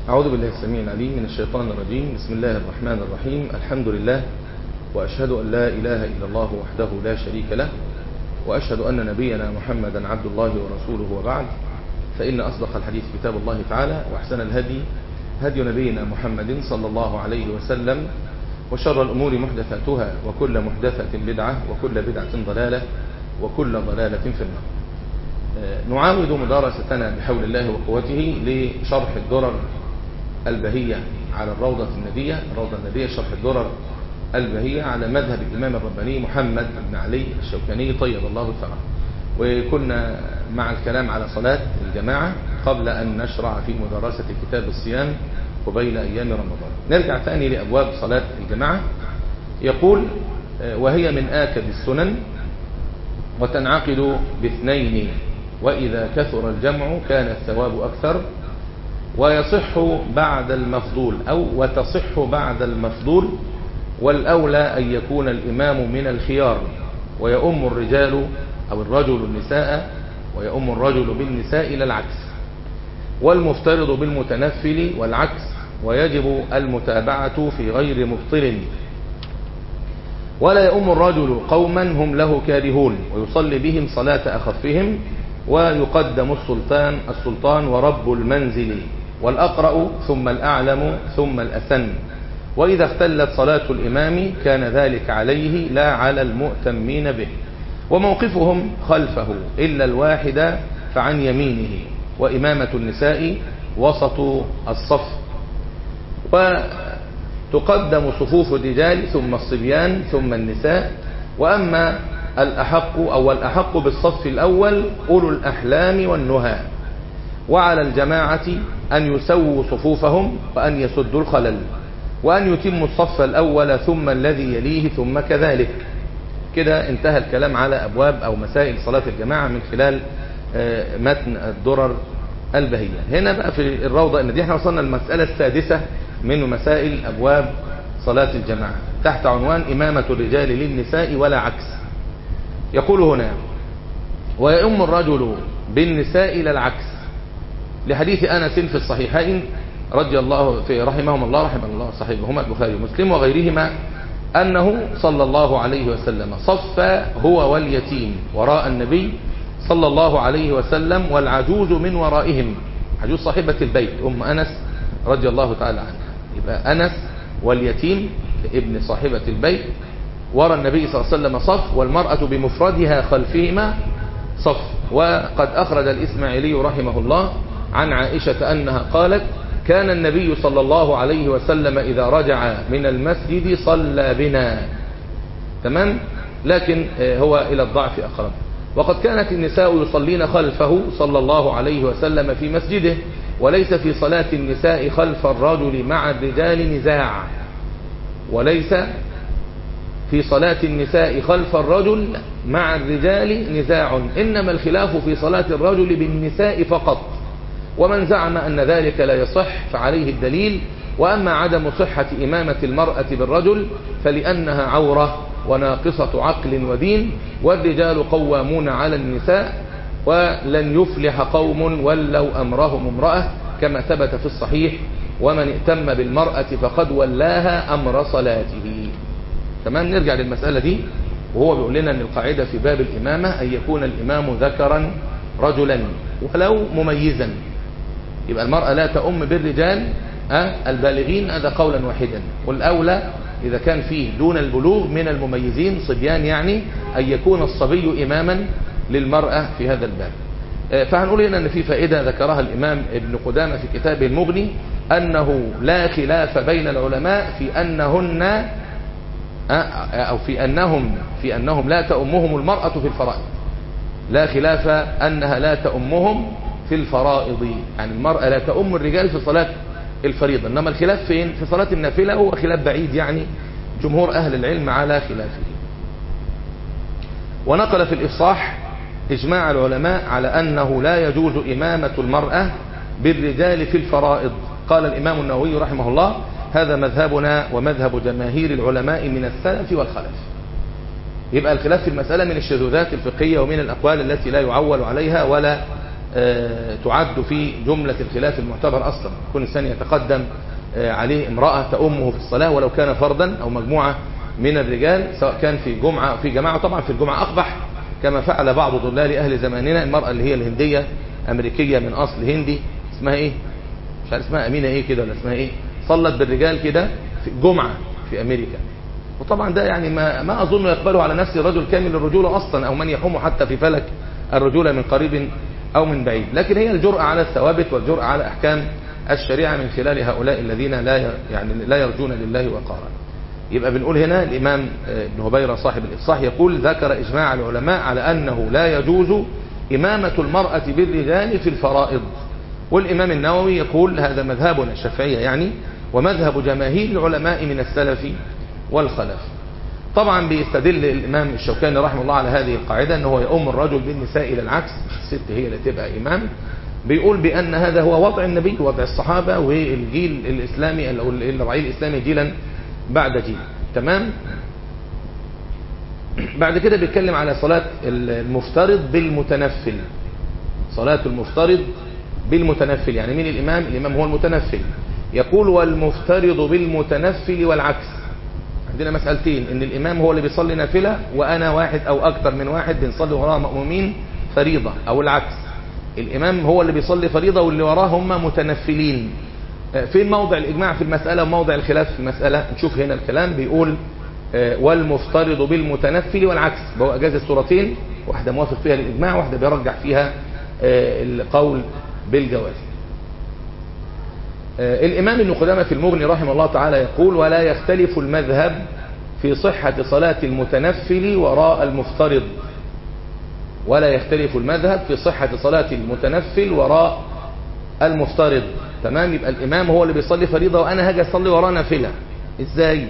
أعوذ بالله السميع العليم من الشيطان الرجيم بسم الله الرحمن الرحيم الحمد لله وأشهد أن لا إله إلا الله وحده لا شريك له وأشهد أن نبينا محمدا عبد الله ورسوله وبعد فإن أصدق الحديث كتاب الله تعالى وأحسن الهدي هدي نبينا محمد صلى الله عليه وسلم وشر الأمور محدثاتها وكل محدثة بدعة وكل بدعة ضلالة وكل ضلالة في النار نعاود مدارستنا بحول الله وقوته لشرح الدرر البهية على الروضة الندية الروضة الندية شرح الدرر البهية على مذهب الإمام الرباني محمد بن علي الشوكاني طيب الله ثراه وكنا مع الكلام على صلاة الجماعة قبل أن نشرع في مدرسة كتاب الصيام قبيل أيام رمضان نرجع ثاني لأبواب صلاة الجماعة يقول وهي من آكد السنن وتنعقد باثنين وإذا كثر الجمع كان الثواب أكثر ويصح بعد المفضول أو وتصح بعد المفضول والأولى أن يكون الإمام من الخيار ويؤم الرجال أو الرجل النساء ويؤم الرجل بالنساء إلى العكس والمفترض بالمتنفل والعكس ويجب المتابعة في غير مبطل ولا يؤم الرجل قوما هم له كارهون ويصلي بهم صلاة أخفهم ويقدم السلطان السلطان ورب المنزل والأقرأ ثم الأعلم ثم الأسن وإذا اختلت صلاة الإمام كان ذلك عليه لا على المؤتمين به وموقفهم خلفه إلا الواحد فعن يمينه وإمامة النساء وسط الصف وتقدم صفوف الرجال ثم الصبيان ثم النساء وأما الأحق أو الأحق بالصف الأول أولو الأحلام والنهى وعلى الجماعة أن يسووا صفوفهم وأن يسدوا الخلل وأن يتموا الصف الأول ثم الذي يليه ثم كذلك كده انتهى الكلام على أبواب أو مسائل صلاة الجماعة من خلال متن الدرر البهية هنا بقى في الروضة ان دي احنا وصلنا المسألة السادسة من مسائل أبواب صلاة الجماعة تحت عنوان إمامة الرجال للنساء ولا عكس يقول هنا ويؤم الرجل بالنساء إلى العكس لحديث أنس في الصحيحين رضي الله في رحمهم الله رحمه الله صحيحهما البخاري ومسلم وغيرهما أنه صلى الله عليه وسلم صف هو واليتيم وراء النبي صلى الله عليه وسلم والعجوز من ورائهم عجوز صاحبة البيت أم أنس رضي الله تعالى عنها يبقى أنس واليتيم ابن صاحبة البيت وراء النبي صلى الله عليه وسلم صف والمرأة بمفردها خلفهما صف وقد أخرج الإسماعيلي رحمه الله عن عائشة أنها قالت كان النبي صلى الله عليه وسلم إذا رجع من المسجد صلى بنا تمام لكن هو إلى الضعف أقرب وقد كانت النساء يصلين خلفه صلى الله عليه وسلم في مسجده وليس في صلاة النساء خلف الرجل مع الرجال نزاع وليس في صلاة النساء خلف الرجل مع الرجال نزاع إنما الخلاف في صلاة الرجل بالنساء فقط ومن زعم أن ذلك لا يصح فعليه الدليل وأما عدم صحة إمامة المرأة بالرجل فلأنها عورة وناقصة عقل ودين والرجال قوامون على النساء ولن يفلح قوم ولوا أمرهم امرأة كما ثبت في الصحيح ومن ائتم بالمرأة فقد ولاها أمر صلاته تمام نرجع للمسألة دي وهو بيقول لنا أن القاعدة في باب الإمامة أن يكون الإمام ذكرا رجلا ولو مميزا يبقى المرأة لا تؤم بالرجال أه البالغين هذا قولا واحدا والأولى إذا كان فيه دون البلوغ من المميزين صبيان يعني أن يكون الصبي إماما للمرأة في هذا الباب فهنقول هنا أن في فائدة ذكرها الإمام ابن قدامة في كتابه المغني أنه لا خلاف بين العلماء في أنهن أو في أنهم في أنهم لا تأمهم المرأة في الفرائض لا خلاف أنها لا تأمهم في الفرائض يعني المرأة لا تأم الرجال في صلاة الفريضة إنما الخلاف فين في صلاة النافلة هو خلاف بعيد يعني جمهور أهل العلم على خلافه ونقل في الإفصاح إجماع العلماء على أنه لا يجوز إمامة المرأة بالرجال في الفرائض قال الإمام النووي رحمه الله هذا مذهبنا ومذهب جماهير العلماء من السلف والخلف يبقى الخلاف في المسألة من الشذوذات الفقهية ومن الأقوال التي لا يعول عليها ولا آه، تعد في جملة الخلاف المعتبر أصلا كل إنسان يتقدم آه، عليه امرأة تأمه في الصلاة ولو كان فردا أو مجموعة من الرجال سواء كان في جمعة أو في جماعة طبعا في الجمعة أقبح كما فعل بعض ضلال أهل زماننا المرأة اللي هي الهندية أمريكية من أصل هندي اسمها إيه مش عارف اسمها أمينة إيه كده ولا اسمها إيه صلت بالرجال كده في جمعة في أمريكا وطبعا ده يعني ما, ما أظن يقبله على نفسه رجل كامل الرجولة أصلا أو من يحوم حتى في فلك الرجولة من قريب أو من بعيد لكن هي الجرأة على الثوابت والجرأة على أحكام الشريعة من خلال هؤلاء الذين لا يعني لا يرجون لله وقارا يبقى بنقول هنا الإمام ابن هبيرة صاحب الإفصاح يقول ذكر إجماع العلماء على أنه لا يجوز إمامة المرأة بالرجال في الفرائض والإمام النووي يقول هذا مذهبنا الشافعية يعني ومذهب جماهير العلماء من السلف والخلف طبعا بيستدل الإمام الشوكاني رحمه الله على هذه القاعدة أنه يؤم الرجل بالنساء إلى العكس مش الست هي اللي تبقى إمام بيقول بأن هذا هو وضع النبي وضع الصحابة والجيل الإسلامي أو الرعيل الإسلامي جيلا بعد جيل تمام بعد كده بيتكلم على صلاة المفترض بالمتنفل صلاة المفترض بالمتنفل يعني مين الإمام الإمام هو المتنفل يقول والمفترض بالمتنفل والعكس عندنا مسألتين ان الامام هو اللي بيصلي نافلة وانا واحد او اكتر من واحد بنصلي وراه مأمومين فريضة او العكس الامام هو اللي بيصلي فريضة واللي وراه هم متنفلين فين موضع الاجماع في المسألة وموضع الخلاف في المسألة نشوف هنا الكلام بيقول والمفترض بالمتنفل والعكس هو اجاز الصورتين واحدة موافق فيها للاجماع واحدة بيرجح فيها القول بالجواز الإمام ابن قدامة في المغني رحمه الله تعالى يقول ولا يختلف المذهب في صحة صلاة المتنفل وراء المفترض ولا يختلف المذهب في صحة صلاة المتنفل وراء المفترض تمام يبقى الإمام هو اللي بيصلي فريضة وأنا هاجي أصلي وراه نافلة إزاي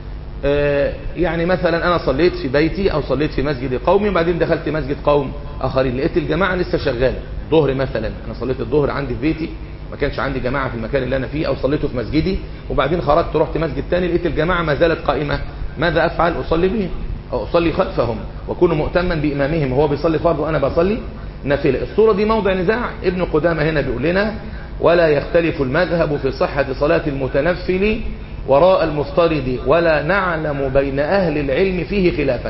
آه يعني مثلا أنا صليت في بيتي أو صليت في مسجد قومي وبعدين دخلت مسجد قوم آخرين لقيت الجماعة لسه شغالة ظهر مثلا أنا صليت الظهر عندي في بيتي ما كانش عندي جماعة في المكان اللي أنا فيه أو صليته في مسجدي وبعدين خرجت رحت مسجد تاني لقيت الجماعة ما زالت قائمة ماذا أفعل أصلي بهم أو أصلي خلفهم وأكون مؤتما بإمامهم وهو بيصلي فرض وأنا بصلي نافلة الصورة دي موضع نزاع ابن قدامة هنا بيقول لنا ولا يختلف المذهب في صحة صلاة المتنفل وراء المفترض ولا نعلم بين أهل العلم فيه خلافا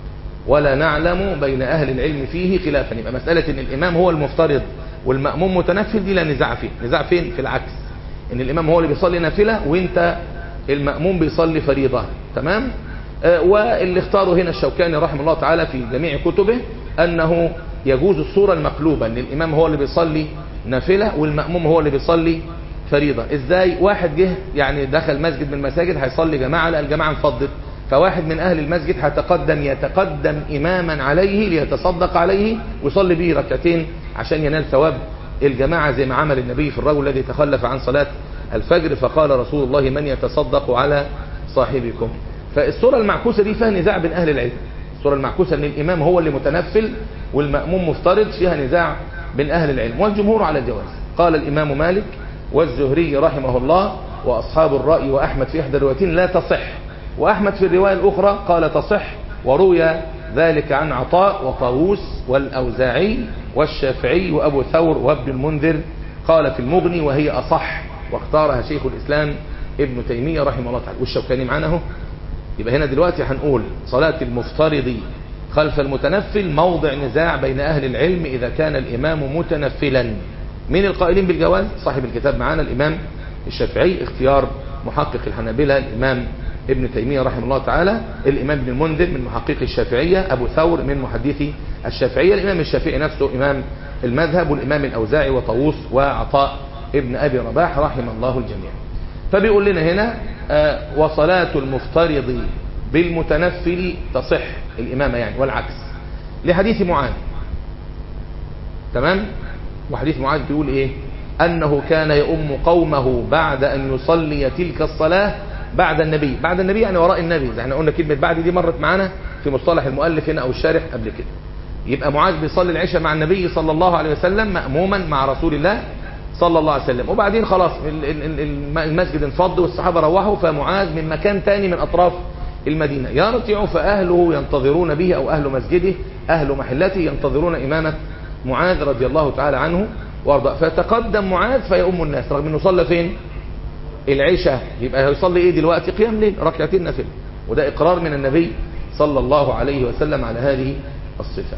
ولا نعلم بين أهل العلم فيه خلافا يبقى مسألة أن الإمام هو المفترض والمأموم متنفل دي لا نزاع فيه نزاع فين في العكس ان الامام هو اللي بيصلي نافلة وانت المأموم بيصلي فريضة تمام آه واللي اختاره هنا الشوكاني رحمه الله تعالى في جميع كتبه انه يجوز الصورة المقلوبة ان الامام هو اللي بيصلي نافلة والمأموم هو اللي بيصلي فريضة ازاي واحد جه يعني دخل مسجد من المساجد هيصلي جماعة لا الجماعة انفضت فواحد من اهل المسجد هيتقدم يتقدم اماما عليه ليتصدق عليه ويصلي به ركعتين عشان ينال ثواب الجماعة زي ما عمل النبي في الرجل الذي تخلف عن صلاة الفجر فقال رسول الله من يتصدق على صاحبكم فالصورة المعكوسة دي فيها نزاع بين أهل العلم الصورة المعكوسة ان الإمام هو اللي متنفل والمأموم مفترض فيها نزاع بين أهل العلم والجمهور على الجواز قال الإمام مالك والزهري رحمه الله وأصحاب الرأي وأحمد في إحدى الروايتين لا تصح وأحمد في الرواية الأخرى قال تصح وروي ذلك عن عطاء وطاووس والأوزاعي والشافعي وأبو ثور وابن المنذر قال في المغني وهي أصح واختارها شيخ الإسلام ابن تيمية رحمه الله تعالى والشوكاني معنا اهو يبقى هنا دلوقتي هنقول صلاة المفترض خلف المتنفل موضع نزاع بين أهل العلم إذا كان الإمام متنفلا من القائلين بالجواز صاحب الكتاب معنا الإمام الشافعي اختيار محقق الحنابلة الإمام ابن تيمية رحمه الله تعالى الإمام ابن المنذر من محقق الشافعية أبو ثور من محدثي الشافعية الإمام الشافعي نفسه إمام المذهب والإمام الأوزاعي وطاووس وعطاء ابن أبي رباح رحم الله الجميع فبيقول لنا هنا آه وصلاة المفترض بالمتنفل تصح الإمامة يعني والعكس لحديث معاذ تمام وحديث معاذ بيقول إيه أنه كان يؤم قومه بعد أن يصلي تلك الصلاة بعد النبي بعد النبي يعني وراء النبي زي احنا قلنا كلمة بعد دي مرت معانا في مصطلح المؤلف هنا أو الشارح قبل كده يبقى معاذ بيصلي العشاء مع النبي صلى الله عليه وسلم مأموما مع رسول الله صلى الله عليه وسلم وبعدين خلاص المسجد انفض والصحابة روحوا فمعاذ من مكان تاني من أطراف المدينة يرجع فأهله ينتظرون به أو أهل مسجده أهل محلته ينتظرون إمامة معاذ رضي الله تعالى عنه وارضاه فتقدم معاذ فيؤم الناس رغم انه صلى فين العشاء يبقى هيصلي ايه دلوقتي قيام ليل ركعتين نافله وده اقرار من النبي صلى الله عليه وسلم على هذه الصفه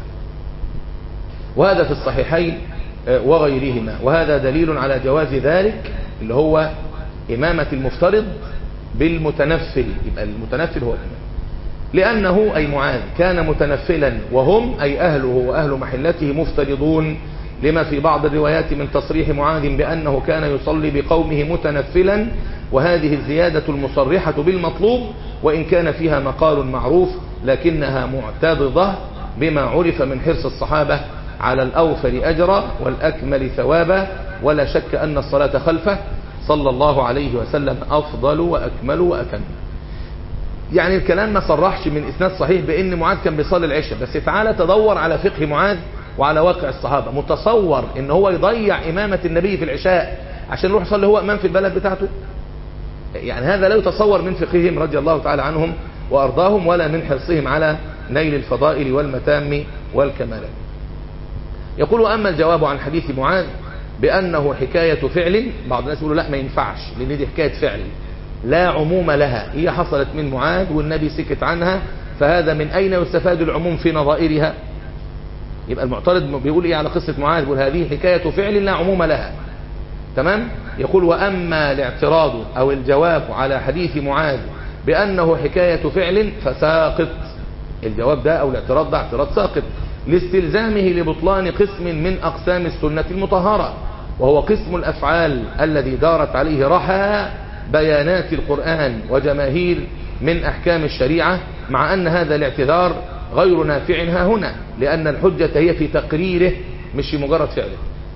وهذا في الصحيحين وغيرهما وهذا دليل على جواز ذلك اللي هو إمامة المفترض بالمتنفل يبقى المتنفل هو الإمام لأنه أي معاذ كان متنفلا وهم أي أهله وأهل محلته مفترضون لما في بعض الروايات من تصريح معاذ بأنه كان يصلي بقومه متنفلا وهذه الزيادة المصرحة بالمطلوب وإن كان فيها مقال معروف لكنها معتضدة بما عرف من حرص الصحابة على الأوفر أجرا والأكمل ثوابا ولا شك أن الصلاة خلفه صلى الله عليه وسلم أفضل وأكمل وأتم يعني الكلام ما صرحش من إسناد صحيح بأن معاذ كان بيصلي العشاء بس تعالى تدور على فقه معاذ وعلى واقع الصحابة متصور ان هو يضيع إمامة النبي في العشاء عشان يروح يصلي هو إمام في البلد بتاعته يعني هذا لا يتصور من فقههم رضي الله تعالى عنهم وأرضاهم ولا من حرصهم على نيل الفضائل والمتام والكمالات يقول أما الجواب عن حديث معاذ بأنه حكاية فعل بعض الناس يقولوا لا ما ينفعش لأن دي حكاية فعل لا عموم لها هي حصلت من معاذ والنبي سكت عنها فهذا من أين يستفاد العموم في نظائرها يبقى المعترض بيقول ايه على قصة معاذ بيقول هذه حكاية فعل لا عموم لها تمام يقول وأما الاعتراض أو الجواب على حديث معاذ بأنه حكاية فعل فساقط الجواب ده أو الاعتراض ده اعتراض ساقط لاستلزامه لبطلان قسم من أقسام السنة المطهرة وهو قسم الأفعال الذي دارت عليه رحى بيانات القرآن وجماهير من أحكام الشريعة مع أن هذا الاعتذار غير نافع ها هنا لأن الحجة هي في تقريره مش في مجرد فعله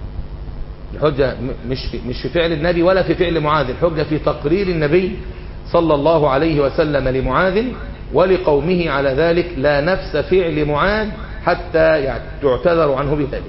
الحجة مش في, مش في فعل النبي ولا في فعل معاذ الحجة في تقرير النبي صلى الله عليه وسلم لمعاذ ولقومه على ذلك لا نفس فعل معاذ حتى يعتذر عنه بذلك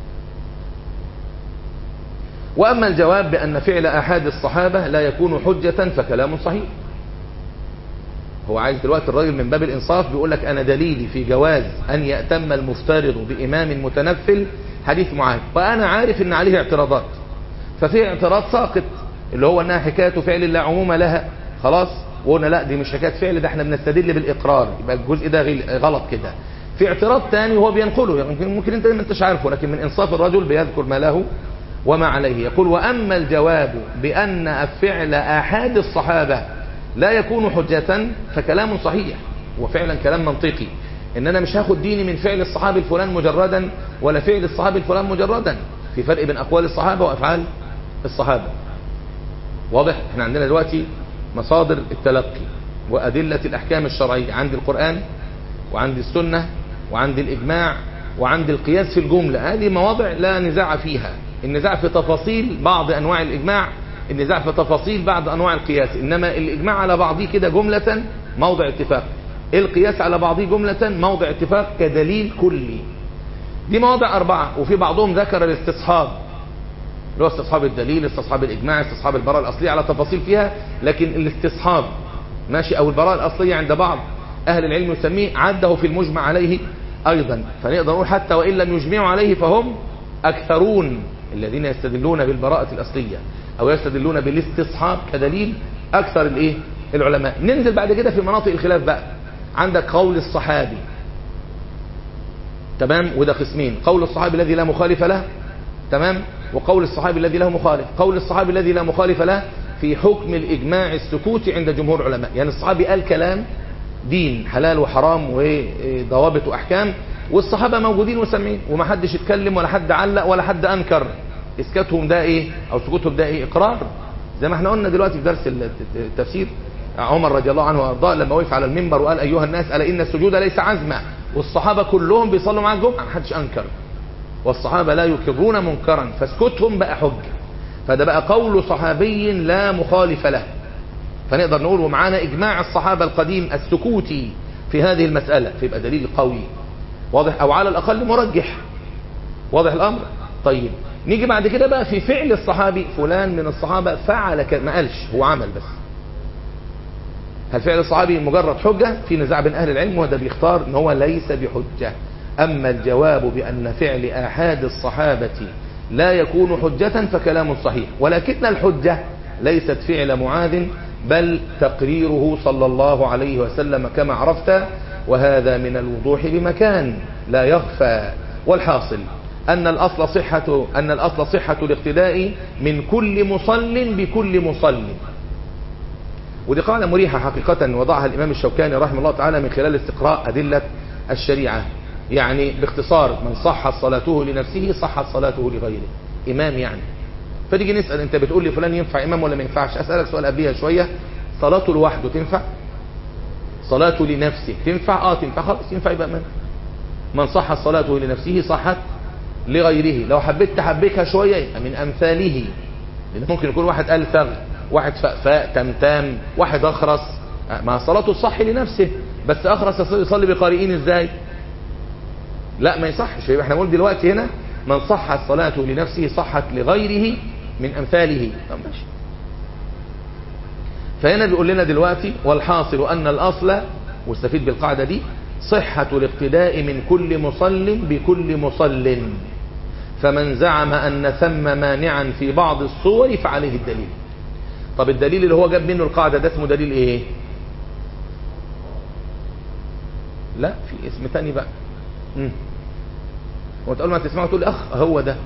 وأما الجواب بأن فعل أحد الصحابة لا يكون حجة فكلام صحيح هو عايز دلوقتي الراجل من باب الإنصاف بيقول لك أنا دليلي في جواز أن يأتم المفترض بإمام متنفل حديث معاذ وأنا عارف أن عليه اعتراضات ففي اعتراض ساقط اللي هو أنها حكاية فعل لا عموم لها خلاص وقلنا لا دي مش حكاية فعل ده احنا بنستدل بالإقرار يبقى الجزء ده غلط كده في اعتراض تاني وهو بينقله يعني ممكن انت ما انتش عارفه لكن من انصاف الرجل بيذكر ما له وما عليه يقول واما الجواب بان فعل احد الصحابه لا يكون حجة فكلام صحيح وفعلا كلام منطقي ان انا مش هاخد ديني من فعل الصحابي الفلان مجردا ولا فعل الصحابي الفلان مجردا في فرق بين اقوال الصحابه وافعال الصحابه واضح احنا عندنا دلوقتي مصادر التلقي وادله الاحكام الشرعيه عند القران وعند السنه وعند الإجماع وعند القياس في الجملة هذه مواضع لا نزاع فيها النزاع في تفاصيل بعض أنواع الإجماع النزاع في تفاصيل بعض أنواع القياس إنما الإجماع على بعضه كده جملة موضع اتفاق القياس على بعضه جملة موضع اتفاق كدليل كلي دي مواضع أربعة وفي بعضهم ذكر الاستصحاب اللي هو استصحاب الدليل استصحاب الإجماع استصحاب البراءة الأصلية على تفاصيل فيها لكن الاستصحاب ماشي أو البراءة الأصلية عند بعض أهل العلم يسميه عده في المجمع عليه أيضا فنقدر نقول حتى وإن لم يجمعوا عليه فهم أكثرون الذين يستدلون بالبراءة الأصلية أو يستدلون بالاستصحاب كدليل أكثر الإيه العلماء ننزل بعد كده في مناطق الخلاف بقى عندك قول الصحابي تمام وده قسمين قول الصحابي الذي لا مخالف له تمام وقول الصحابي الذي له مخالف قول الصحابي الذي لا مخالف له في حكم الإجماع السكوتي عند جمهور العلماء يعني الصحابي قال كلام دين حلال وحرام وضوابط وأحكام والصحابة موجودين وسامعين ومحدش اتكلم ولا حد علق ولا حد أنكر اسكاتهم ده ايه او سكوتهم ده ايه اقرار زي ما احنا قلنا دلوقتي في درس التفسير عمر رضي الله عنه وارضاه لما وقف على المنبر وقال ايها الناس الا ان السجود ليس عزما والصحابه كلهم بيصلوا معاه الجمعه ما حدش انكر والصحابه لا يكرون منكرا فسكوتهم بقى حجه فده بقى قول صحابي لا مخالف له فنقدر نقول ومعانا اجماع الصحابه القديم السكوتي في هذه المساله فيبقى دليل قوي واضح او على الاقل مرجح واضح الامر طيب نيجي بعد كده بقى في فعل الصحابي فلان من الصحابة فعل ك... ما قالش هو عمل بس هل فعل الصحابي مجرد حجة في نزاع بين أهل العلم وده بيختار ان هو ليس بحجة أما الجواب بأن فعل آحاد الصحابة لا يكون حجة فكلام صحيح ولكن الحجة ليست فعل معاذ بل تقريره صلى الله عليه وسلم كما عرفت وهذا من الوضوح بمكان لا يخفى والحاصل أن الأصل صحة أن الأصل صحة الاقتداء من كل مصل بكل مصل ودي قاعدة مريحة حقيقة وضعها الإمام الشوكاني رحمه الله تعالى من خلال استقراء أدلة الشريعة يعني باختصار من صحت صلاته لنفسه صحت صلاته لغيره إمام يعني فتيجي نسأل أنت بتقول لي فلان ينفع إمام ولا ما ينفعش أسألك سؤال قبلها شوية صلاته لوحده تنفع صلاته لنفسه تنفع آه تنفع خلاص ينفع يبقى إمام من صحت صلاته لنفسه صحت لغيره لو حبيت تحبكها شوية يبقى من أمثاله لأن ممكن يكون واحد ألثغ واحد فأفاء تمتام واحد أخرس ما صلاته الصح لنفسه بس أخرس يصلي بقارئين إزاي لا ما يصحش يبقى احنا نقول دلوقتي هنا من صحت صلاته لنفسه صحت لغيره من أمثاله طب ماشي فهنا بيقول لنا دلوقتي والحاصل أن الأصل واستفيد بالقاعدة دي صحة الاقتداء من كل مصل بكل مصل فمن زعم أن ثم مانعا في بعض الصور فعليه الدليل طب الدليل اللي هو جاب منه القاعدة ده اسمه دليل ايه لا في اسم تاني بقى مم. وتقول ما تسمعه تقول اخ هو ده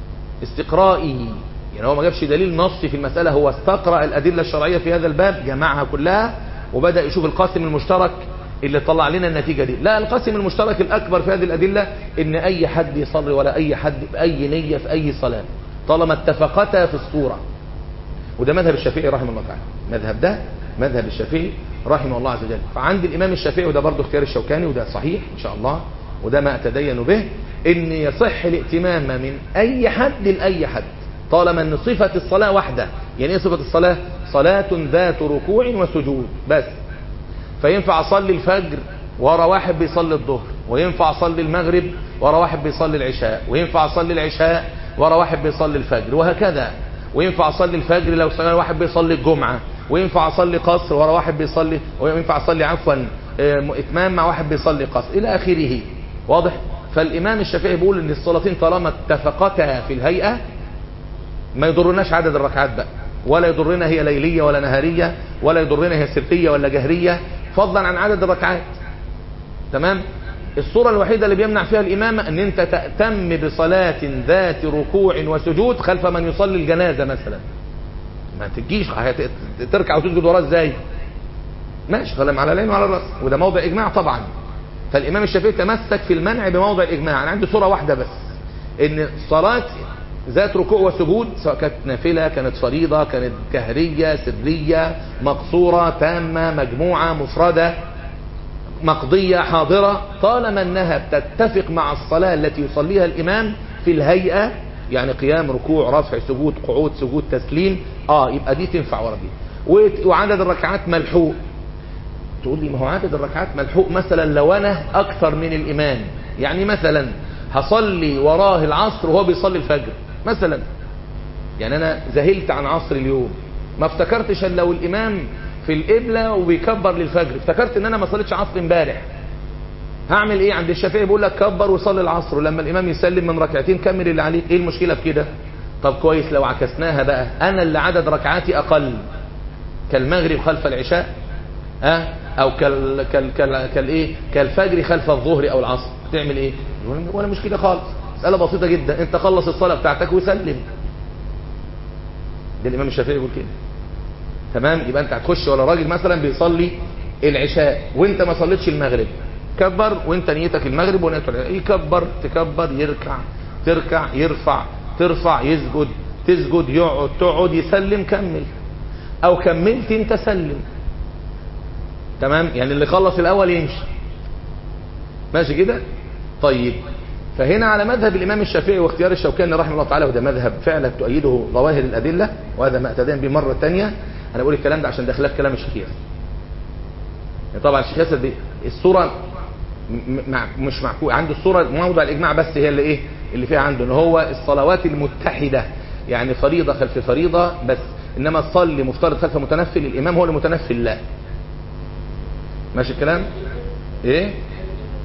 استقرائي يعني هو ما جابش دليل نصي في المسألة هو استقرأ الأدلة الشرعية في هذا الباب جمعها كلها وبدأ يشوف القاسم المشترك اللي طلع لنا النتيجة دي لا القاسم المشترك الأكبر في هذه الأدلة إن أي حد يصلي ولا أي حد بأي نية في أي صلاة طالما اتفقتا في الصورة وده مذهب الشافعي رحمه الله تعالى مذهب ده مذهب الشافعي رحمه الله عز وجل فعند الإمام الشافعي وده برضه اختيار الشوكاني وده صحيح إن شاء الله وده ما أتدين به إن يصح الائتمام من أي حد لأي حد طالما أن صفة الصلاة واحدة يعني إيه صفة الصلاة صلاة ذات ركوع وسجود بس فينفع أصلي الفجر ورا واحد بيصلي الظهر وينفع أصلي المغرب ورا واحد بيصلي العشاء وينفع أصلي العشاء ورا واحد بيصلي الفجر وهكذا وينفع أصلي الفجر لو صلى واحد بيصلي الجمعة وينفع أصلي قصر ورا واحد بيصلي وينفع أصلي عفوا إتمام مع واحد بيصلي قصر إلى آخره واضح فالإمام الشافعي بيقول إن الصلاتين طالما اتفقتا في الهيئة ما يضرناش عدد الركعات بقى ولا يضرنا هي ليلية ولا نهارية ولا يضرنا هي سرية ولا جهرية فضلا عن عدد الركعات تمام الصورة الوحيدة اللي بيمنع فيها الإمامة أن أنت تأتم بصلاة ذات ركوع وسجود خلف من يصلي الجنازة مثلا ما تجيش تركع وتسجد وراه ازاي ماشي خلم على العين وعلى الراس وده موضع إجماع طبعا فالإمام الشافعي تمسك في المنع بموضع الإجماع أنا عندي صورة واحدة بس إن صلاة ذات ركوع وسجود سواء كانت نافلة كانت فريضة كانت جهرية سرية مقصورة تامة مجموعة مفردة مقضية حاضرة طالما أنها تتفق مع الصلاة التي يصليها الإمام في الهيئة يعني قيام ركوع رفع سجود قعود سجود تسليم آه يبقى دي تنفع ورا دي وعدد الركعات ملحوق تقول لي ما هو عدد الركعات ملحوق مثلا لو أنا أكثر من الإمام يعني مثلا هصلي وراه العصر وهو بيصلي الفجر مثلا يعني أنا ذهلت عن عصر اليوم ما افتكرتش ان لو الإمام في القبلة وبيكبر للفجر افتكرت ان انا ما صليتش عصر امبارح هعمل ايه عند الشافعي بيقول لك كبر وصلي العصر ولما الامام يسلم من ركعتين كمل اللي عليك ايه المشكلة في كده طب كويس لو عكسناها بقى انا اللي عدد ركعاتي اقل كالمغرب خلف العشاء ها او كال كال كال كالايه كالفجر خلف الظهر او العصر تعمل ايه ولا مشكلة خالص مسألة بسيطة جدا انت خلص الصلاة بتاعتك وسلم ده الامام الشافعي يقول كده تمام يبقى انت هتخش ولا راجل مثلا بيصلي العشاء وانت ما صليتش المغرب كبر وانت نيتك المغرب ونيتك العشاء يكبر تكبر يركع تركع يرفع ترفع يسجد تسجد يقعد تقعد يسلم كمل او كملت انت سلم تمام يعني اللي خلص الاول يمشي ماشي كده طيب فهنا على مذهب الإمام الشافعي واختيار الشوكاني رحمه الله تعالى وده مذهب فعلا تؤيده ظواهر الأدلة وهذا ما اعتدين به مرة تانية أنا بقول الكلام ده عشان ده خلاف كلام الشيخ ياسر يعني طبعا الشيخ ياسر دي الصورة مع مش معقول عنده الصورة موضع الإجماع بس هي اللي إيه اللي فيها عنده إن هو الصلوات المتحدة يعني فريضة خلف فريضة بس إنما تصلي مفترض خلف متنفل الإمام هو المتنفل لا ماشي الكلام إيه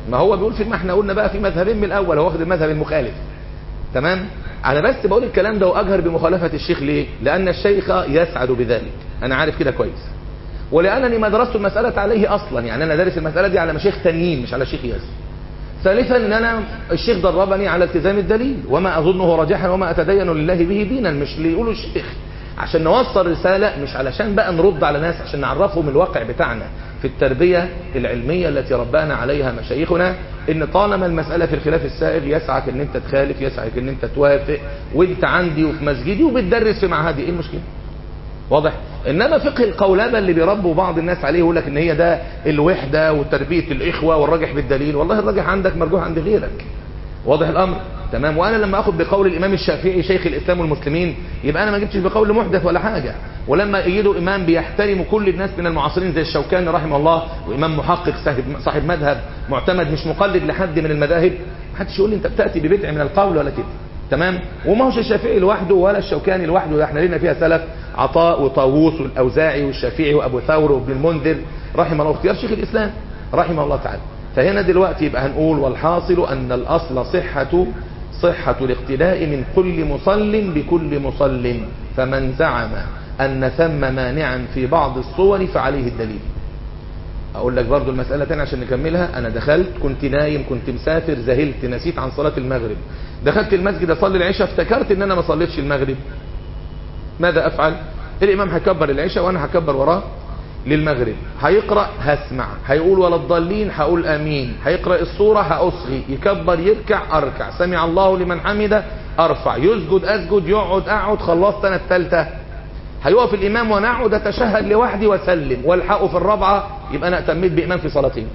ما هو بيقول في ما احنا قلنا بقى في مذهبين من الاول هو واخد المذهب المخالف تمام انا بس بقول الكلام ده واجهر بمخالفه الشيخ ليه لان الشيخ يسعد بذلك انا عارف كده كويس ولانني ما درست المساله عليه اصلا يعني انا دارس المساله دي على مشايخ تانيين مش على شيخ ياسر ثالثا ان انا الشيخ دربني على التزام الدليل وما اظنه راجحا وما اتدين لله به دينا مش اللي يقوله الشيخ عشان نوصل رسالة مش علشان بقى نرد على ناس عشان نعرفهم الواقع بتاعنا في التربية العلمية التي ربانا عليها مشايخنا ان طالما المسألة في الخلاف السائغ يسعك ان انت تخالف يسعك ان انت توافق وانت عندي وفي مسجدي وبتدرس في معهدي ايه المشكلة واضح انما فقه القولبة اللي بيربوا بعض الناس عليه يقول لك ان هي ده الوحدة وتربية الاخوة والراجح بالدليل والله الراجح عندك مرجوح عند غيرك واضح الامر تمام وانا لما اخد بقول الامام الشافعي شيخ الاسلام والمسلمين يبقى انا ما جبتش بقول محدث ولا حاجة ولما يجدوا امام بيحترم كل الناس من المعاصرين زي الشوكاني رحمه الله وامام محقق صاحب صاحب مذهب معتمد مش مقلد لحد من المذاهب محدش يقول لي انت بتاتي ببدع من القول ولا كده تمام وما هوش الشافعي لوحده ولا الشوكاني لوحده احنا لنا فيها سلف عطاء وطاووس والاوزاعي والشافعي وابو ثور وابن المنذر رحمه الله اختيار شيخ الاسلام رحمه الله تعالى فهنا دلوقتي يبقى هنقول والحاصل ان الاصل صحة صحة الاقتداء من كل مصل بكل مصل فمن زعم ان ثم مانعا في بعض الصور فعليه الدليل اقول لك برضو المسألة تاني عشان نكملها انا دخلت كنت نايم كنت مسافر زهلت نسيت عن صلاة المغرب دخلت المسجد اصلي العشاء افتكرت ان انا ما صليتش المغرب ماذا افعل الامام هيكبر العشاء وانا هكبر وراه للمغرب هيقرأ هسمع هيقول ولا الضالين هقول امين هيقرأ الصورة هأصغي يكبر يركع اركع سمع الله لمن حمده ارفع يسجد اسجد يقعد اقعد خلصت انا الثالثه هيقف الامام وانا اقعد اتشهد لوحدي واسلم والحقه في الرابعه يبقى انا اتميت بامام في صلاتين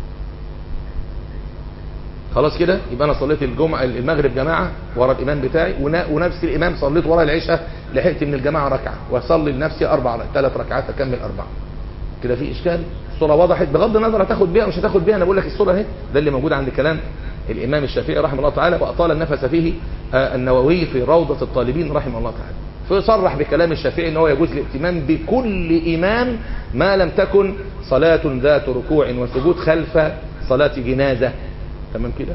خلاص كده يبقى انا صليت الجمعه المغرب جماعه ورا الامام بتاعي ونفس الامام صليت ورا العشاء لحقت من الجماعه ركعه واصلي لنفسي اربع ثلاث ركعات اكمل اربعه كده في اشكال الصوره وضحت بغض النظر هتاخد بيها مش هتاخد بيها انا بقول لك الصوره اهي ده اللي موجود عند كلام الامام الشافعي رحمه الله تعالى واطال النفس فيه النووي في روضه الطالبين رحمه الله تعالى فيصرح بكلام الشافعي ان هو يجوز الائتمام بكل امام ما لم تكن صلاه ذات ركوع وسجود خلف صلاه جنازه تمام كده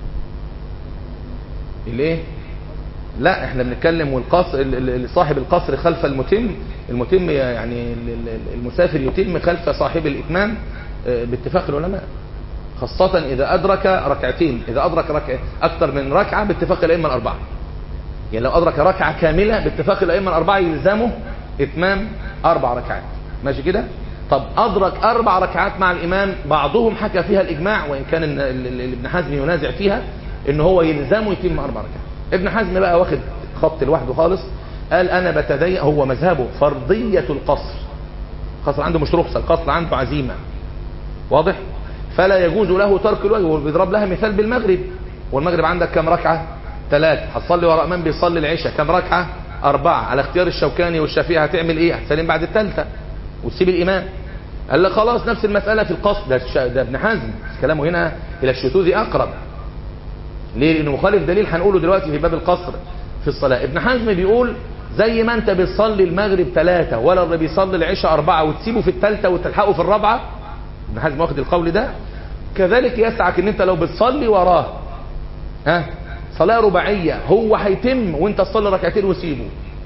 الايه لا احنا بنتكلم والقصر صاحب القصر خلف المتم المتم يعني المسافر يتم خلف صاحب الاتمام باتفاق العلماء خاصة إذا أدرك ركعتين إذا أدرك ركع أكثر من ركعة باتفاق الأئمة الأربعة يعني لو أدرك ركعة كاملة باتفاق الأئمة الأربعة يلزمه إتمام أربع ركعات ماشي كده طب أدرك أربع ركعات مع الإمام بعضهم حكى فيها الإجماع وإن كان ابن حزم ينازع فيها إن هو يلزمه يتم أربع ركعات ابن حزم بقى واخد خط لوحده خالص قال أنا بتدين هو مذهبه فرضية القصر القصر عنده مش رخصة القصر عنده عزيمة واضح فلا يجوز له ترك الواجب وبيضرب لها مثال بالمغرب والمغرب عندك كم ركعة ثلاث هتصلي وراء امام بيصلي العشاء كم ركعة أربعة على اختيار الشوكاني والشافعي هتعمل ايه هتسلم بعد الثالثة وتسيب الإمام قال لك خلاص نفس المسألة في القصد ده, ده ابن حزم كلامه هنا إلى الشذوذ أقرب ليه لأنه مخالف دليل هنقوله دلوقتي في باب القصر في الصلاة ابن حزم بيقول زي ما انت بتصلي المغرب ثلاثة ولا اللي بيصلي العشاء أربعة وتسيبه في الثالثة وتلحقه في الرابعة ابن حزم واخد القول ده كذلك يسعك ان انت لو بتصلي وراه ها صلاة رباعية هو هيتم وانت تصلي ركعتين وسيبه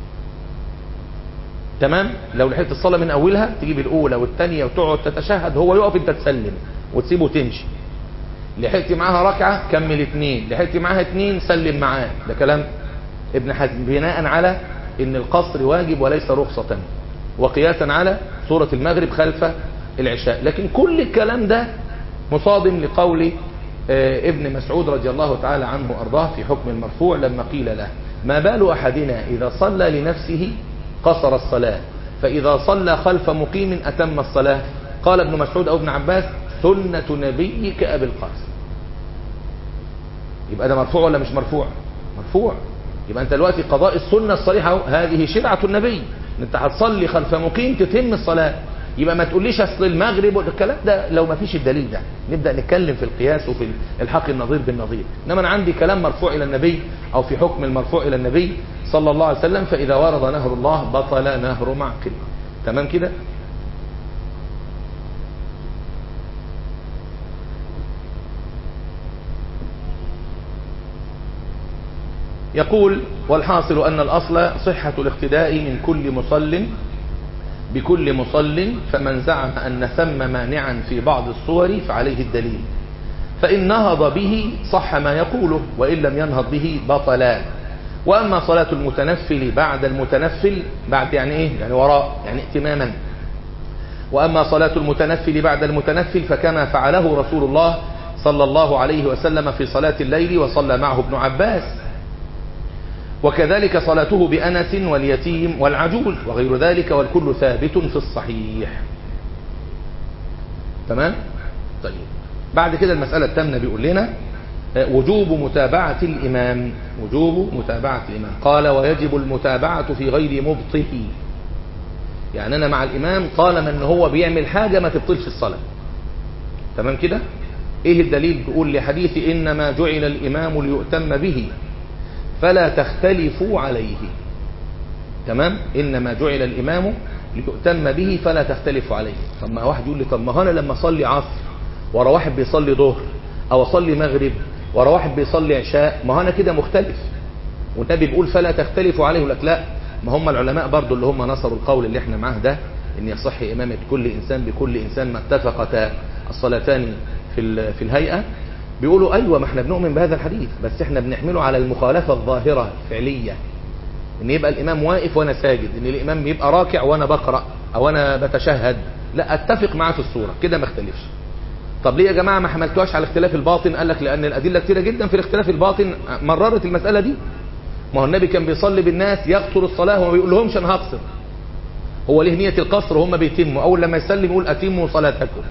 تمام لو لحقت الصلاة من اولها تجيب الاولى والثانية وتقعد تتشهد هو يقف انت تسلم وتسيبه تمشي لحقت معاها ركعة كمل اتنين لحقت معاها اتنين سلم معاه ده كلام ابن حزم بناء على ان القصر واجب وليس رخصة وقياسا على سورة المغرب خلف العشاء لكن كل الكلام ده مصادم لقول ابن مسعود رضي الله تعالى عنه وأرضاه في حكم المرفوع لما قيل له ما بال أحدنا إذا صلى لنفسه قصر الصلاة فإذا صلى خلف مقيم أتم الصلاة قال ابن مسعود أو ابن عباس سنة نبيك أبي القاسم يبقى ده مرفوع ولا مش مرفوع مرفوع يبقى أنت دلوقتي قضاء السنة الصريحة هذه شرعة النبي أنت هتصلي خلف مقيم تتم الصلاة يبقى ما تقوليش اصل المغرب والكلام ده لو ما فيش الدليل ده نبدا نتكلم في القياس وفي الحق النظير بالنظير انما انا عندي كلام مرفوع الى النبي او في حكم المرفوع الى النبي صلى الله عليه وسلم فاذا ورد نهر الله بطل نهر معقل تمام كده يقول والحاصل أن الأصل صحة الاقتداء من كل مصل بكل مصل فمن زعم أن ثم مانعا في بعض الصور فعليه الدليل فإن نهض به صح ما يقوله وإن لم ينهض به بطلا وأما صلاة المتنفل بعد المتنفل بعد يعني إيه يعني وراء يعني ائتماما وأما صلاة المتنفل بعد المتنفل فكما فعله رسول الله صلى الله عليه وسلم في صلاة الليل وصلى معه ابن عباس وكذلك صلاته بأنس واليتيم والعجوز وغير ذلك والكل ثابت في الصحيح تمام طيب بعد كده المسألة الثامنة بيقول لنا وجوب متابعة الإمام وجوب متابعة الإمام قال ويجب المتابعة في غير مبطه يعني أنا مع الإمام طالما أن هو بيعمل حاجة ما تبطلش الصلاة تمام كده إيه الدليل بيقول لحديث إنما جعل الإمام ليؤتم به فلا تختلفوا عليه تمام إنما جعل الإمام ليؤتم به فلا تختلفوا عليه طب ما واحد يقول لي طب ما أنا لما أصلي عصر ورا واحد بيصلي ظهر أو أصلي مغرب ورا واحد بيصلي عشاء ما أنا كده مختلف والنبي بيقول فلا تختلفوا عليه لك لا ما هم العلماء برضو اللي هم نصروا القول اللي احنا معاه ده ان يصح إمامة كل إنسان بكل إنسان ما اتفقتا الصلاتان في في الهيئة بيقولوا أيوة ما احنا بنؤمن بهذا الحديث بس احنا بنحمله على المخالفة الظاهرة الفعلية ان يبقى الإمام واقف وانا ساجد ان الإمام يبقى راكع وانا بقرأ او انا بتشهد لا اتفق معاه في الصورة كده ما اختلفش طب ليه يا جماعة ما حملتوهاش على الاختلاف الباطن قال لك لأن الأدلة كتيرة جدا في الاختلاف الباطن مررت المسألة دي ما هو النبي كان بيصلي بالناس يقصر الصلاة وما بيقول لهمش انا هقصر هو ليه نية القصر وهم بيتموا اول لما يسلم يقول اتموا صلاتكم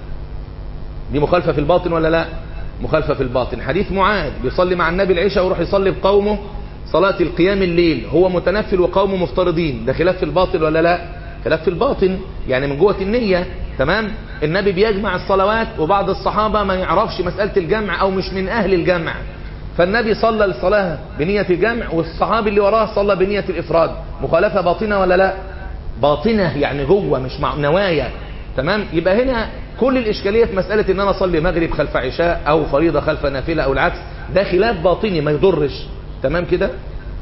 دي مخالفة في الباطن ولا لا مخالفة في الباطن حديث معاذ بيصلي مع النبي العشاء ويروح يصلي بقومه صلاة القيام الليل هو متنفل وقومه مفترضين ده خلاف في الباطن ولا لا خلاف في الباطن يعني من جوه النية تمام النبي بيجمع الصلوات وبعض الصحابة ما يعرفش مسألة الجمع او مش من اهل الجمع فالنبي صلى الصلاة بنية الجمع والصحابي اللي وراه صلى بنية الافراد مخالفة باطنة ولا لا باطنة يعني جوه مش مع نوايا تمام يبقى هنا كل الإشكالية في مسألة ان انا اصلي مغرب خلف عشاء او فريضة خلف نافلة او العكس ده خلاف باطني ما يضرش تمام كده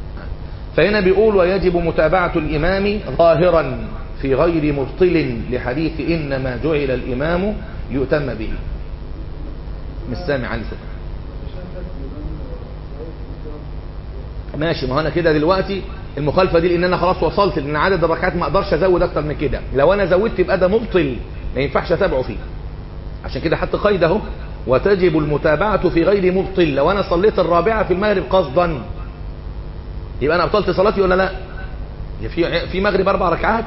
فهنا بيقول ويجب متابعة الإمام ظاهرا في غير مبطل لحديث إنما جعل الإمام ليؤتم به مش سامع عن سكر ماشي ما انا كده دلوقتي المخالفة دي لان انا خلاص وصلت لان عدد الركعات ما اقدرش ازود اكتر من كده لو انا زودت يبقى ده مبطل ما ينفعش اتابعه فيه عشان كده حط قيد اهو وتجب المتابعة في غير مبطل لو انا صليت الرابعة في المغرب قصدا يبقى انا ابطلت صلاتي ولا لا في في مغرب اربع ركعات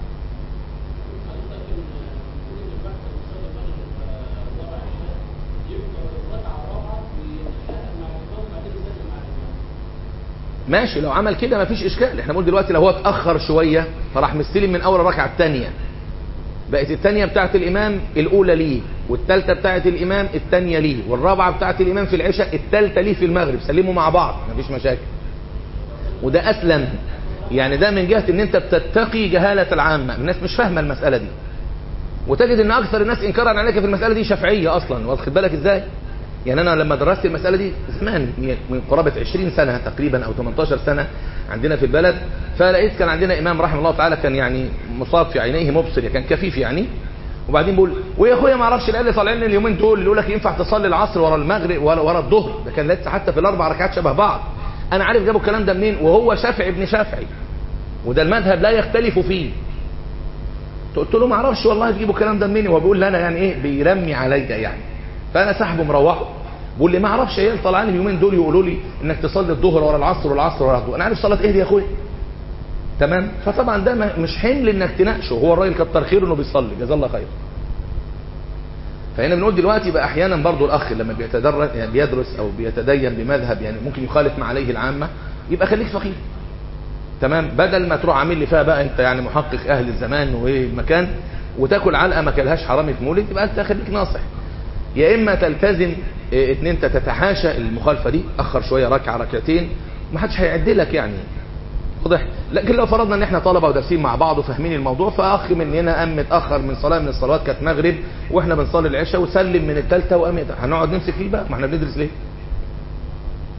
ماشي لو عمل كده مفيش اشكال احنا بنقول دلوقتي لو هو اتاخر شويه فراح مستلم من اول الركعه الثانيه بقت الثانيه بتاعه الامام الاولى ليه والثالثه بتاعه الامام الثانيه ليه والرابعه بتاعه الامام في العشاء الثالثه ليه في المغرب سلموا مع بعض مفيش مشاكل وده اسلم يعني ده من جهه ان انت بتتقي جهاله العامه الناس مش فاهمه المساله دي وتجد ان اكثر الناس انكارا عليك في المساله دي شافعيه اصلا واخد بالك ازاي يعني انا لما درست المساله دي زمان من قرابه 20 سنه تقريبا او 18 سنه عندنا في البلد فلقيت كان عندنا امام رحمه الله تعالى كان يعني مصاب في عينيه مبصر كان كفيف يعني وبعدين بيقول ويا اخويا ما اعرفش اللي طالعين لنا اليومين دول اللي يقول لك ينفع تصلي العصر ورا المغرب ورا, ورا الظهر ده كان لسه حتى في الاربع ركعات شبه بعض انا عارف جابوا الكلام ده منين وهو شافعي ابن شافعي وده المذهب لا يختلف فيه قلت له ما اعرفش والله تجيبوا الكلام ده منين وهو بيقول لي انا يعني ايه بيرمي عليا يعني فانا سحبه مروحه بقول لي ما اعرفش عيال طالعين اليومين دول يقولوا لي انك تصلي الظهر ورا العصر والعصر ورا الظهر انا عارف صلاه ايه دي يا اخويا تمام فطبعا ده مش حمل انك تناقشه هو الراجل كتر خيره انه بيصلي جزاه الله خير فهنا بنقول دلوقتي بقى احيانا برضو الاخ لما بيتدرس يعني بيدرس او بيتدين بمذهب يعني ممكن يخالف ما عليه العامه يبقى خليك فقيه تمام بدل ما تروح عامل لي فيها بقى انت يعني محقق اهل الزمان والمكان وتاكل علقه ما كلهاش حرامي في مولد يبقى انت خليك ناصح يا اما تلتزم ان انت تتحاشى المخالفه دي اخر شويه ركعه ركعتين ما حدش هيعد لك يعني واضح لكن لو فرضنا ان احنا طلبه ودارسين مع بعض وفاهمين الموضوع فاخ مننا قام متاخر من صلاه من الصلوات كانت مغرب واحنا بنصلي العشاء وسلم من الثالثه وقام هنقعد نمسك فيه بقى ما احنا بندرس ليه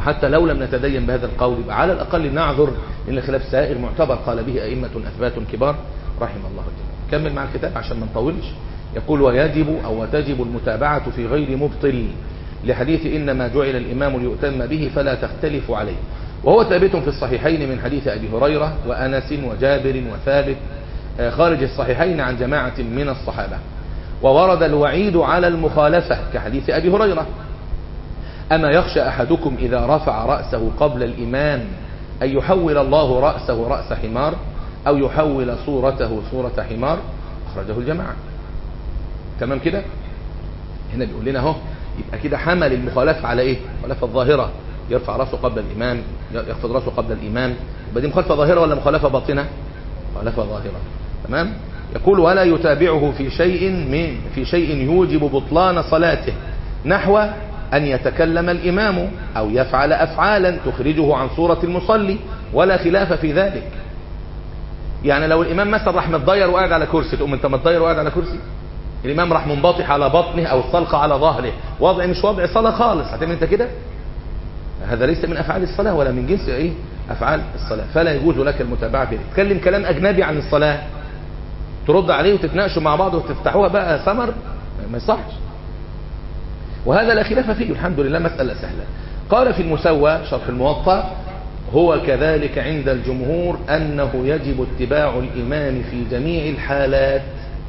وحتى لو لم نتدين بهذا القول يبقى على الأقل نعذر لأن الخلاف سائر معتبر قال به أئمة أثبات كبار رحم الله الجميع كمل مع الكتاب عشان ما نطولش يقول ويجب أو وتجب المتابعة في غير مبطل لحديث إنما جعل الإمام ليؤتم به فلا تختلف عليه وهو ثابت في الصحيحين من حديث أبي هريرة وأنس وجابر وثابت خارج الصحيحين عن جماعة من الصحابة وورد الوعيد على المخالفة كحديث أبي هريرة أما يخشى أحدكم إذا رفع رأسه قبل الإمام أن يحول الله رأسه رأس حمار أو يحول صورته صورة حمار أخرجه الجماعة تمام كده هنا بيقول لنا اهو يبقى كده حمل المخالفة على ايه مخالفة الظاهرة يرفع رأسه قبل الإمام يخفض رأسه قبل الإمام يبقى دي مخالفة ظاهرة ولا مخالفة باطنة مخالفة ظاهرة تمام يقول ولا يتابعه في شيء من في شيء يوجب بطلان صلاته نحو أن يتكلم الإمام أو يفعل أفعالا تخرجه عن صورة المصلي ولا خلاف في ذلك يعني لو الإمام مثلا راح متضير وقاعد على كرسي تقوم أنت متضير وقاعد على كرسي الإمام راح منبطح على بطنه أو الطلقة على ظهره وضع مش وضع صلاة خالص هتعمل أنت كده هذا ليس من أفعال الصلاة ولا من جنس إيه أفعال الصلاة فلا يجوز لك المتابعة فيه تتكلم كلام أجنبي عن الصلاة ترد عليه وتتناقشوا مع بعض وتفتحوها بقى سمر ما يصحش وهذا لا خلاف فيه الحمد لله مسألة سهلة قال في المسوى شرح الموطأ هو كذلك عند الجمهور أنه يجب اتباع الإمام في جميع الحالات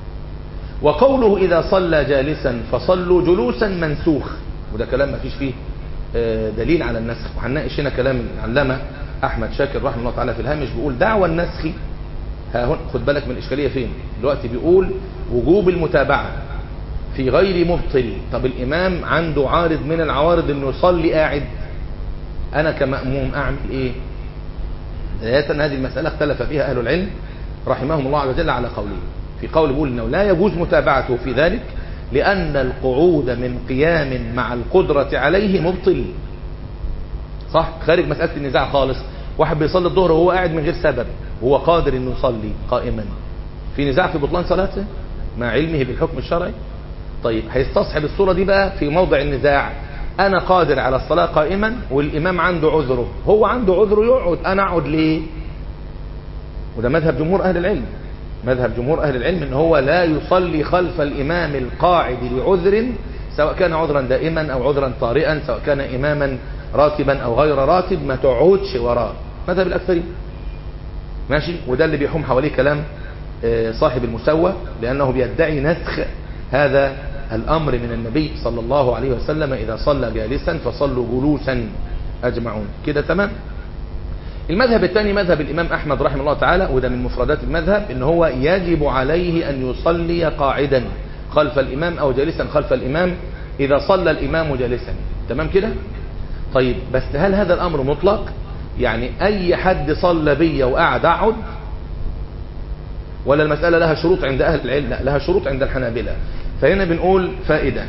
وقوله إذا صلى جالسا فصلوا جلوسا منسوخ وده كلام ما فيش فيه دليل على النسخ وهنناقش هنا كلام العلامة أحمد شاكر رحمه الله تعالى في الهامش بيقول دعوى النسخ ها هون خد بالك من الإشكالية فين دلوقتي بيقول وجوب المتابعة في غير مبطل طب الإمام عنده عارض من العوارض انه يصلي قاعد أنا كمأموم أعمل إيه بداية هذه المسألة اختلف فيها أهل العلم رحمهم الله عز وجل على قولين في قول بيقول انه لا يجوز متابعته في ذلك لأن القعود من قيام مع القدرة عليه مبطل صح خارج مسألة النزاع خالص واحد بيصلي الظهر وهو قاعد من غير سبب وهو قادر انه يصلي قائما في نزاع في بطلان صلاته مع علمه بالحكم الشرعي طيب هيستصحب الصورة دي بقى في موضع النزاع انا قادر على الصلاة قائما والامام عنده عذره هو عنده عذره يقعد انا اقعد ليه وده مذهب جمهور اهل العلم مذهب جمهور أهل العلم ان هو لا يصلي خلف الإمام القاعد لعذر سواء كان عذرا دائما أو عذرا طارئا سواء كان إماما راتبا أو غير راتب ما تقعدش وراه مذهب الأكثرين ماشي وده اللي بيحوم حواليه كلام صاحب المسوى لأنه بيدعي نسخ هذا الأمر من النبي صلى الله عليه وسلم إذا صلى جالسا فصلوا جلوسا أجمعون كده تمام المذهب الثاني مذهب الإمام أحمد رحمه الله تعالى وده من مفردات المذهب إن هو يجب عليه أن يصلي قاعدا خلف الإمام أو جالسا خلف الإمام إذا صلى الإمام جالسا تمام كده طيب بس هل هذا الأمر مطلق يعني أي حد صلى بي وقعد أقعد ولا المسألة لها شروط عند أهل العلم لا لها شروط عند الحنابلة فهنا بنقول فائدة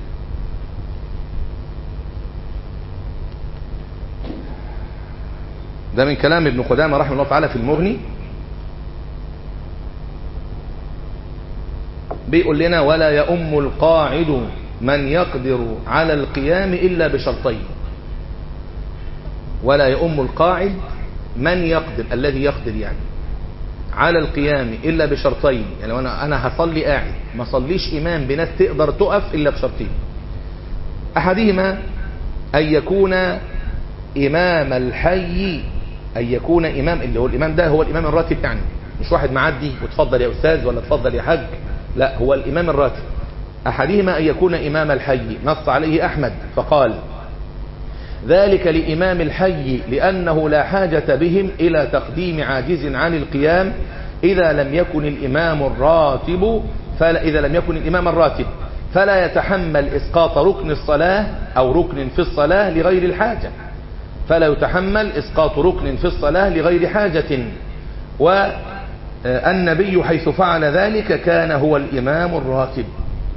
ده من كلام ابن قدامة رحمه الله تعالى في المغني بيقول لنا ولا يؤم القاعد من يقدر على القيام إلا بشرطين ولا يؤم القاعد من يقدر الذي يقدر يعني على القيام إلا بشرطين يعني لو أنا, أنا هصلي قاعد ما صليش إمام بناس تقدر تقف إلا بشرطين أحدهما أن يكون إمام الحي أن يكون إمام اللي هو الإمام ده هو الإمام الراتب يعني مش واحد معدي وتفضل يا أستاذ ولا تفضل يا حاج لا هو الإمام الراتب أحدهما أن يكون إمام الحي نص عليه أحمد فقال ذلك لإمام الحي لأنه لا حاجة بهم إلى تقديم عاجز عن القيام إذا لم يكن الإمام الراتب فلا إذا لم يكن الإمام الراتب فلا يتحمل إسقاط ركن الصلاة أو ركن في الصلاة لغير الحاجة فلا يتحمل إسقاط ركن في الصلاة لغير حاجة والنبي حيث فعل ذلك كان هو الإمام الراتب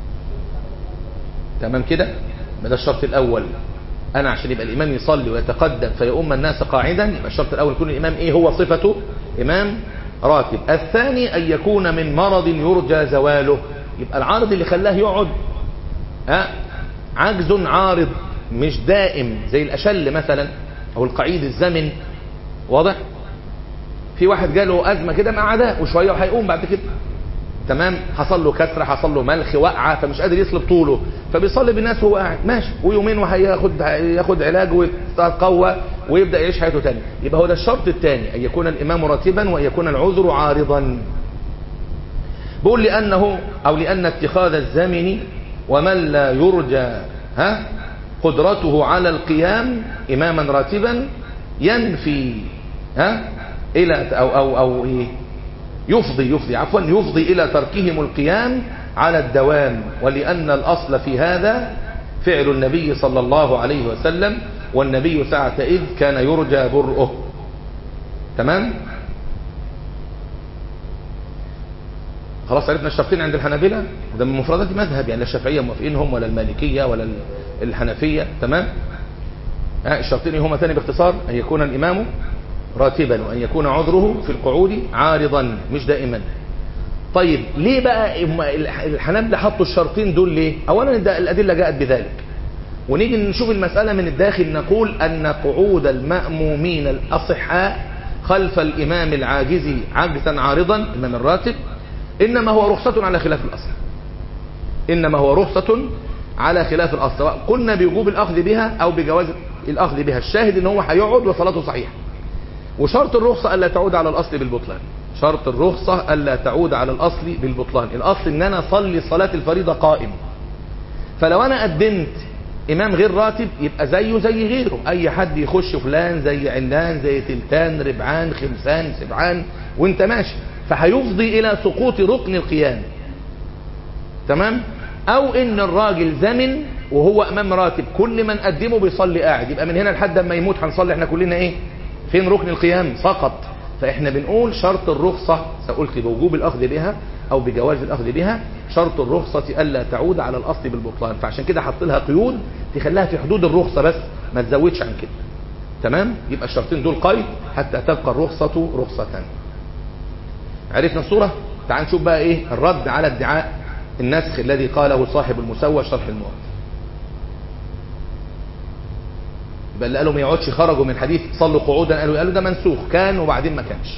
تمام كده ده الشرط الأول أنا عشان يبقى الإمام يصلي ويتقدم فيؤم الناس قاعدا يبقى الشرط الأول يكون الإمام إيه هو صفته إمام راتب الثاني أن يكون من مرض يرجى زواله يبقى العارض اللي خلاه يقعد ها عجز عارض مش دائم زي الأشل مثلا او القعيد الزمن واضح في واحد جاله ازمه كده مقعداه وشويه وهيقوم بعد كده تمام حصل له كسره حصل له ملخ وقعه فمش قادر يصلب طوله فبيصلي بالناس وهو قاعد ماشي ويومين وهياخد ياخد علاج ويتقوى ويبدا يعيش حياته تاني يبقى هو ده الشرط الثاني ان يكون الامام راتبا وان يكون العذر عارضا بقول لانه او لان اتخاذ الزمن ومن لا يرجى ها قدرته على القيام اماما راتبا ينفي ها الى او او او ايه يفضي يفضي عفوا يفضي الى تركهم القيام على الدوام ولان الاصل في هذا فعل النبي صلى الله عليه وسلم والنبي ساعتئذ كان يرجى برؤه تمام خلاص عرفنا الشرطين عند الحنابلة ده من مفردات مذهب يعني لا الشافعية موافقينهم ولا المالكية ولا الحنفية تمام ها الشرطين هما ثاني باختصار أن يكون الإمام راتبا وأن يكون عذره في القعود عارضا مش دائما طيب ليه بقى الحنابلة حطوا الشرطين دول ليه أولا ده الأدلة جاءت بذلك ونيجي نشوف المسألة من الداخل نقول أن قعود المأمومين الأصحاء خلف الإمام العاجز عاجزا عارضا الإمام الراتب إنما هو رخصة على خلاف الأصل إنما هو رخصة على خلاف الأصل سواء قلنا بوجوب الأخذ بها أو بجواز الأخذ بها الشاهد إن هو هيقعد وصلاته صحيحة وشرط الرخصة ألا تعود على الأصل بالبطلان شرط الرخصة ألا تعود على الأصل بالبطلان الأصل إن أنا أصلي صلاة الفريضة قائم فلو أنا قدمت إمام غير راتب يبقى زيه زي غيره أي حد يخش فلان زي علان زي تلتان ربعان خمسان سبعان وانت ماشي فهيفضي إلى سقوط ركن القيام تمام أو إن الراجل زمن وهو أمام راتب كل من قدمه بيصلي قاعد يبقى من هنا لحد ما يموت هنصلي احنا كلنا إيه فين ركن القيام سقط فإحنا بنقول شرط الرخصة سألت بوجوب الأخذ بها أو بجواز الأخذ بها شرط الرخصة ألا تعود على الأصل بالبطلان فعشان كده حط لها قيود تخليها في حدود الرخصة بس ما تزودش عن كده تمام يبقى الشرطين دول قيد حتى تبقى الرخصة رخصة عرفنا الصورة تعال نشوف بقى ايه الرد على ادعاء النسخ الذي قاله صاحب المسوى شرح الموت يبقى اللي قالوا ما يقعدش خرجوا من حديث صلوا قعودا قالوا قالوا ده منسوخ كان وبعدين ما كانش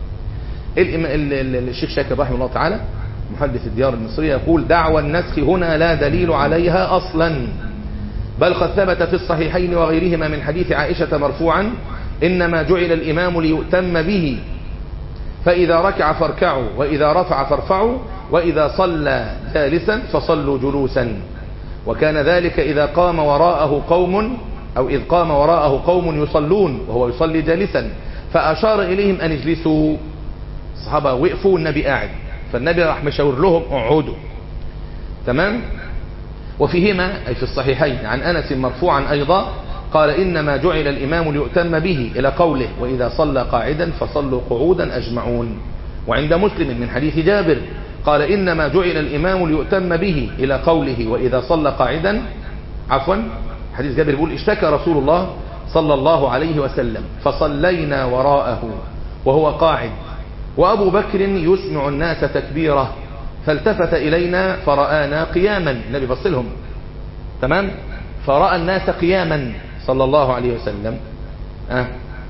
الشيخ شاكر رحمه الله تعالى محدث الديار المصرية يقول دعوى النسخ هنا لا دليل عليها أصلا بل قد ثبت في الصحيحين وغيرهما من حديث عائشة مرفوعا إنما جعل الإمام ليؤتم به فإذا ركع فاركعوا وإذا رفع فارفعوا وإذا صلى جالسا فصلوا جلوسا وكان ذلك إذا قام وراءه قوم أو إذ قام وراءه قوم يصلون وهو يصلي جالسا فأشار إليهم أن اجلسوا الصحابة وقفوا والنبي قاعد فالنبي راح مشاور لهم اقعدوا تمام وفيهما أي في الصحيحين عن أنس مرفوعا أيضا قال إنما جعل الإمام ليؤتم به إلى قوله وإذا صلى قاعدا فصلوا قعودا أجمعون وعند مسلم من حديث جابر قال إنما جعل الإمام ليؤتم به إلى قوله وإذا صلى قاعدا عفوا حديث جابر يقول اشتكى رسول الله صلى الله عليه وسلم فصلينا وراءه وهو قاعد وأبو بكر يسمع الناس تكبيره فالتفت إلينا فرآنا قياما النبي بص لهم تمام فرأى الناس قياما صلى الله عليه وسلم أه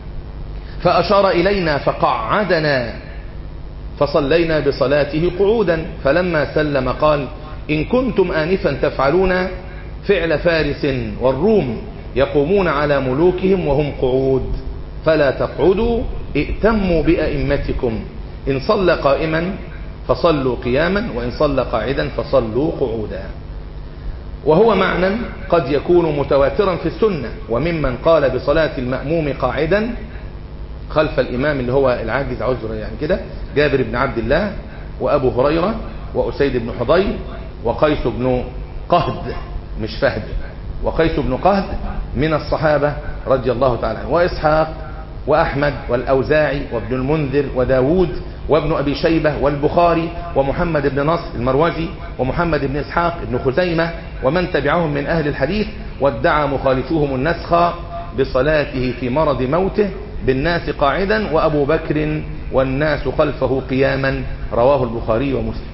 فأشار إلينا فقعدنا فصلينا بصلاته قعودا فلما سلم قال إن كنتم آنفا تفعلون فعل فارس والروم يقومون على ملوكهم وهم قعود فلا تقعدوا ائتموا بأئمتكم إن صلى قائما فصلوا قياما وإن صلى قاعدا فصلوا قعودا وهو معنى قد يكون متواترا في السنة وممن قال بصلاة المأموم قاعدا خلف الإمام اللي هو العاجز عذر يعني كده جابر بن عبد الله وأبو هريرة وأسيد بن حضير وقيس بن قهد مش فهد وقيس بن قهد من الصحابة رضي الله تعالى عنه وإسحاق وأحمد والأوزاعي وابن المنذر وداود وابن أبي شيبة والبخاري ومحمد بن نصر المروزي ومحمد بن إسحاق بن خزيمة ومن تبعهم من أهل الحديث وادعى مخالفوهم النسخ بصلاته في مرض موته بالناس قاعدا وأبو بكر والناس خلفه قياما رواه البخاري ومسلم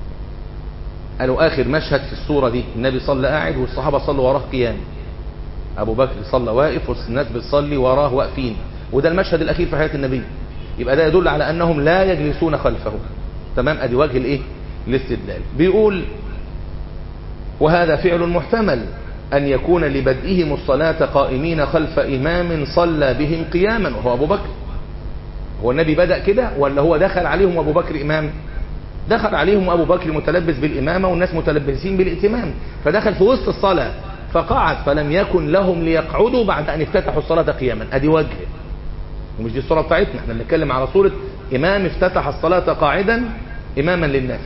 قالوا آخر مشهد في الصورة دي النبي صلى قاعد والصحابة صلوا وراه قيام أبو بكر صلى واقف والناس بتصلي وراه واقفين وده المشهد الأخير في حياة النبي يبقى ده يدل على أنهم لا يجلسون خلفه تمام أدي وجه الإيه الاستدلال بيقول وهذا فعل محتمل أن يكون لبدئهم الصلاة قائمين خلف إمام صلى بهم قياما وهو أبو بكر هو النبي بدأ كده ولا هو دخل عليهم أبو بكر إمام دخل عليهم أبو بكر متلبس بالإمامة والناس متلبسين بالائتمام فدخل في وسط الصلاة فقعد فلم يكن لهم ليقعدوا بعد أن افتتحوا الصلاة قياما أدي وجه ومش دي الصورة بتاعتنا احنا بنتكلم على صورة إمام افتتح الصلاة قاعدا إماما للناس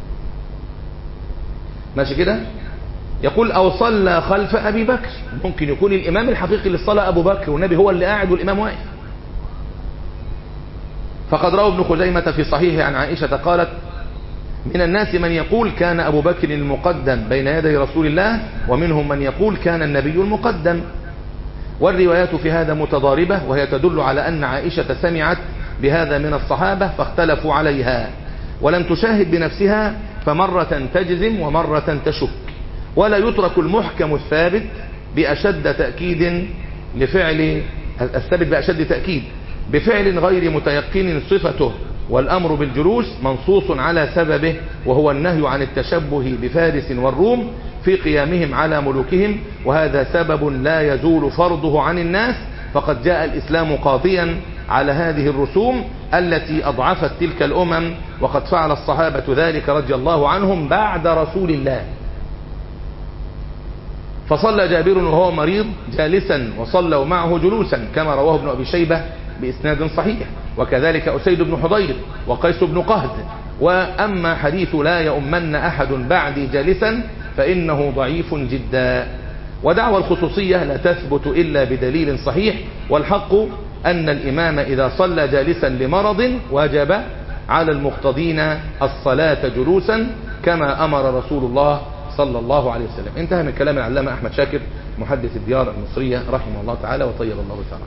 ماشي كده يقول أو صلى خلف أبي بكر ممكن يكون الإمام الحقيقي للصلاة أبو بكر والنبي هو اللي قاعد والإمام واقف فقد روى ابن خزيمة في صحيحه عن عائشة قالت من الناس من يقول كان أبو بكر المقدم بين يدي رسول الله ومنهم من يقول كان النبي المقدم والروايات في هذا متضاربة وهي تدل على أن عائشة سمعت بهذا من الصحابة فاختلفوا عليها ولم تشاهد بنفسها فمرة تجزم ومرة تشك ولا يترك المحكم الثابت بأشد تأكيد لفعل الثابت بأشد تأكيد بفعل غير متيقن صفته والأمر بالجلوس منصوص على سببه وهو النهي عن التشبه بفارس والروم في قيامهم على ملوكهم وهذا سبب لا يزول فرضه عن الناس فقد جاء الإسلام قاضيا على هذه الرسوم التي أضعفت تلك الأمم وقد فعل الصحابة ذلك رضي الله عنهم بعد رسول الله فصلى جابر وهو مريض جالسا وصلوا معه جلوسا كما رواه ابن أبي شيبة بإسناد صحيح وكذلك أسيد بن حضير وقيس بن قهد وأما حديث لا يؤمن أحد بعدي جالسا فإنه ضعيف جدا ودعوى الخصوصية لا تثبت إلا بدليل صحيح والحق أن الإمام إذا صلى جالسا لمرض وجب على المقتضين الصلاة جلوسا كما أمر رسول الله صلى الله عليه وسلم انتهى من كلام العلامة أحمد شاكر محدث الديار المصرية رحمه الله تعالى وطيب الله تعالى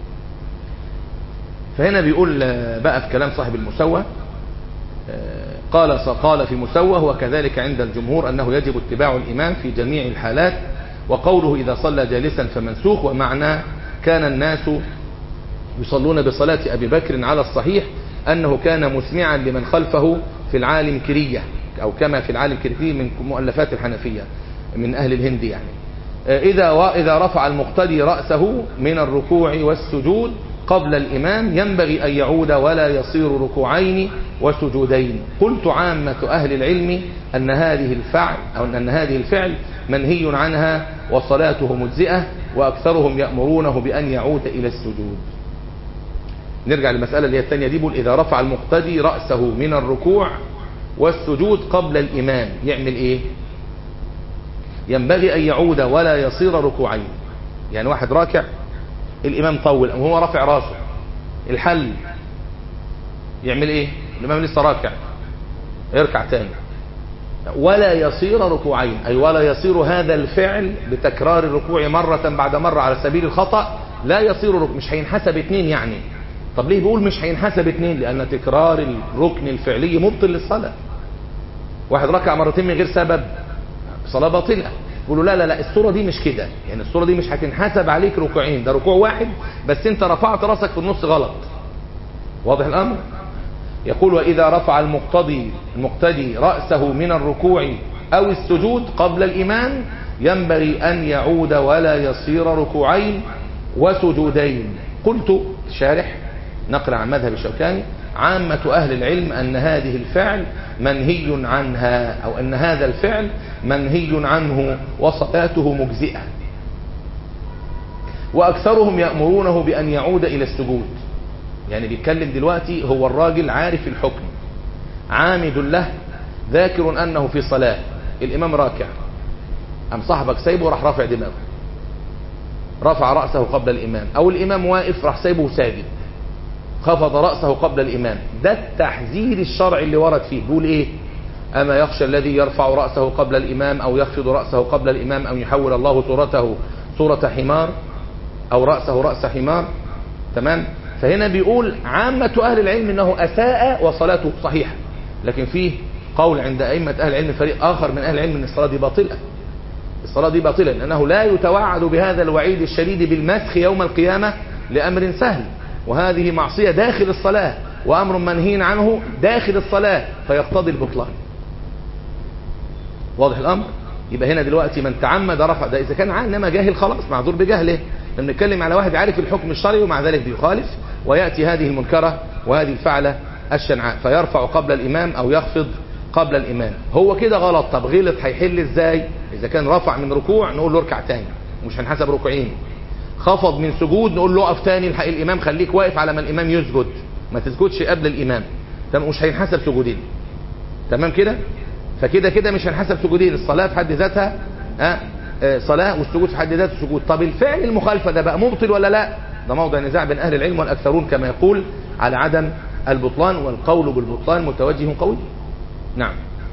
فهنا بيقول بقى في كلام صاحب المسوى قال قال في مسوى وكذلك عند الجمهور أنه يجب اتباع الإمام في جميع الحالات وقوله إذا صلى جالسا فمنسوخ ومعنى كان الناس يصلون بصلاة أبي بكر على الصحيح أنه كان مسمعا لمن خلفه في العالم كرية أو كما في العالم كرية من مؤلفات الحنفية من أهل الهند يعني إذا إذا رفع المقتدي رأسه من الركوع والسجود قبل الإمام ينبغي أن يعود ولا يصير ركوعين وسجودين قلت عامة أهل العلم أن هذه الفعل أو أن هذه الفعل منهي عنها وصلاته مجزئة وأكثرهم يأمرونه بأن يعود إلى السجود نرجع للمسألة اللي هي الثانية دي بقول إذا رفع المقتدي رأسه من الركوع والسجود قبل الإمام يعمل إيه ينبغي أن يعود ولا يصير ركوعين يعني واحد راكع الإمام طول أو هو رافع راسه الحل يعمل إيه الإمام لسه راكع يركع تاني ولا يصير ركوعين أي ولا يصير هذا الفعل بتكرار الركوع مرة بعد مرة على سبيل الخطأ لا يصير ركوع مش هينحسب اتنين يعني طب ليه بيقول مش هينحسب اتنين لأن تكرار الركن الفعلي مبطل للصلاة واحد ركع مرتين من غير سبب صلاة باطلة يقولوا لا لا لا الصورة دي مش كده يعني الصورة دي مش هتنحسب عليك ركوعين ده ركوع واحد بس انت رفعت راسك في النص غلط واضح الأمر يقول وإذا رفع المقتدي المقتدي رأسه من الركوع أو السجود قبل الإمام ينبغي أن يعود ولا يصير ركوعين وسجودين قلت الشارح نقل عن مذهب الشوكاني عامة أهل العلم أن هذه الفعل منهي عنها أو أن هذا الفعل منهي عنه وصلاته مجزئة وأكثرهم يأمرونه بأن يعود إلى السجود يعني بيتكلم دلوقتي هو الراجل عارف الحكم عامد له ذاكر أنه في صلاة الإمام راكع أم صاحبك سايبه راح رافع دماغه رفع رأسه قبل الإمام أو الإمام واقف راح سايبه ساجد خفض رأسه قبل الإمام ده التحذير الشرعي اللي ورد فيه بيقول إيه أما يخشى الذي يرفع رأسه قبل الإمام أو يخفض رأسه قبل الإمام أو يحول الله صورته صورة حمار أو رأسه رأس حمار تمام فهنا بيقول عامة أهل العلم أنه أساء وصلاته صحيحة لكن فيه قول عند أئمة أهل العلم فريق آخر من أهل العلم أن الصلاة دي باطلة الصلاة دي باطلة لأنه لا يتوعد بهذا الوعيد الشديد بالمسخ يوم القيامة لأمر سهل وهذه معصية داخل الصلاة وأمر منهي عنه داخل الصلاة فيقتضي البطلان واضح الأمر يبقى هنا دلوقتي من تعمد رفع ده إذا كان انما جاهل خلاص معذور بجهله بنتكلم على واحد عارف الحكم الشرعي ومع ذلك بيخالف ويأتي هذه المنكرة وهذه الفعلة الشنعاء فيرفع قبل الإمام أو يخفض قبل الإمام هو كده غلط طب غلط هيحل ازاي إذا كان رفع من ركوع نقول له اركع تاني مش هنحسب ركوعين خفض من سجود نقول له اقف تاني الحق الإمام خليك واقف على ما الإمام يسجد ما تسجدش قبل الإمام تمام مش هينحسب سجودين تمام كده فكده كده مش هنحسب سجودين الصلاة في حد ذاتها ها آه صلاة والسجود في حد ذاته سجود طب الفعل المخالفة ده بقى مبطل ولا لا ده موضع نزاع بين أهل العلم والأكثرون كما يقول على عدم البطلان والقول بالبطلان متوجه قوي نعم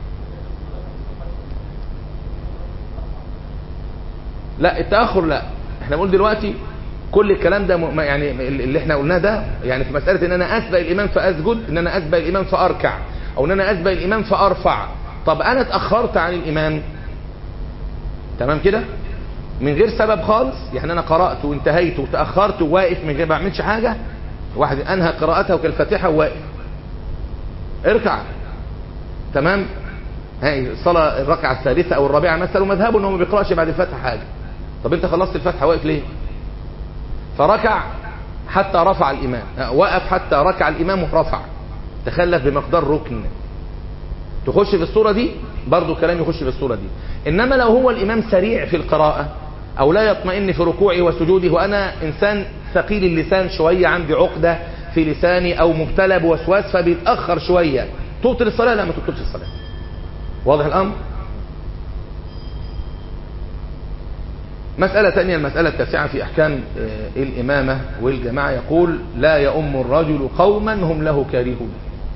لا التأخر لا احنا بنقول دلوقتي كل الكلام ده يعني اللي احنا قلناه ده يعني في مسألة ان انا اسبق الامام فاسجد ان انا اسبق الامام فاركع او ان انا اسبق الامام فارفع طب انا اتأخرت عن الامام تمام كده من غير سبب خالص يعني انا قرأت وانتهيت وتأخرت وواقف من غير ما اعملش حاجة واحد انهى قراءته كالفاتحة وواقف اركع تمام هاي الصلاة الركعة الثالثة او الرابعة مثلا ومذهبه انه ما بيقرأش بعد الفاتحة حاجة طب انت خلصت الفاتحة واقف ليه فركع حتى رفع الامام وقف حتى ركع الامام ورفع تخلف بمقدار ركن تخش في الصورة دي برضو كلام يخش في الصورة دي انما لو هو الامام سريع في القراءة او لا يطمئن في ركوعه وسجوده وانا انسان ثقيل اللسان شوية عندي عقدة في لساني او مبتلى بوسواس فبيتأخر شوية تبطل الصلاة لا ما تبطلش الصلاة واضح الامر مسألة ثانية المسألة التاسعة في أحكام الإمامة والجماعة يقول لا يؤم الرجل قوما هم له كارهون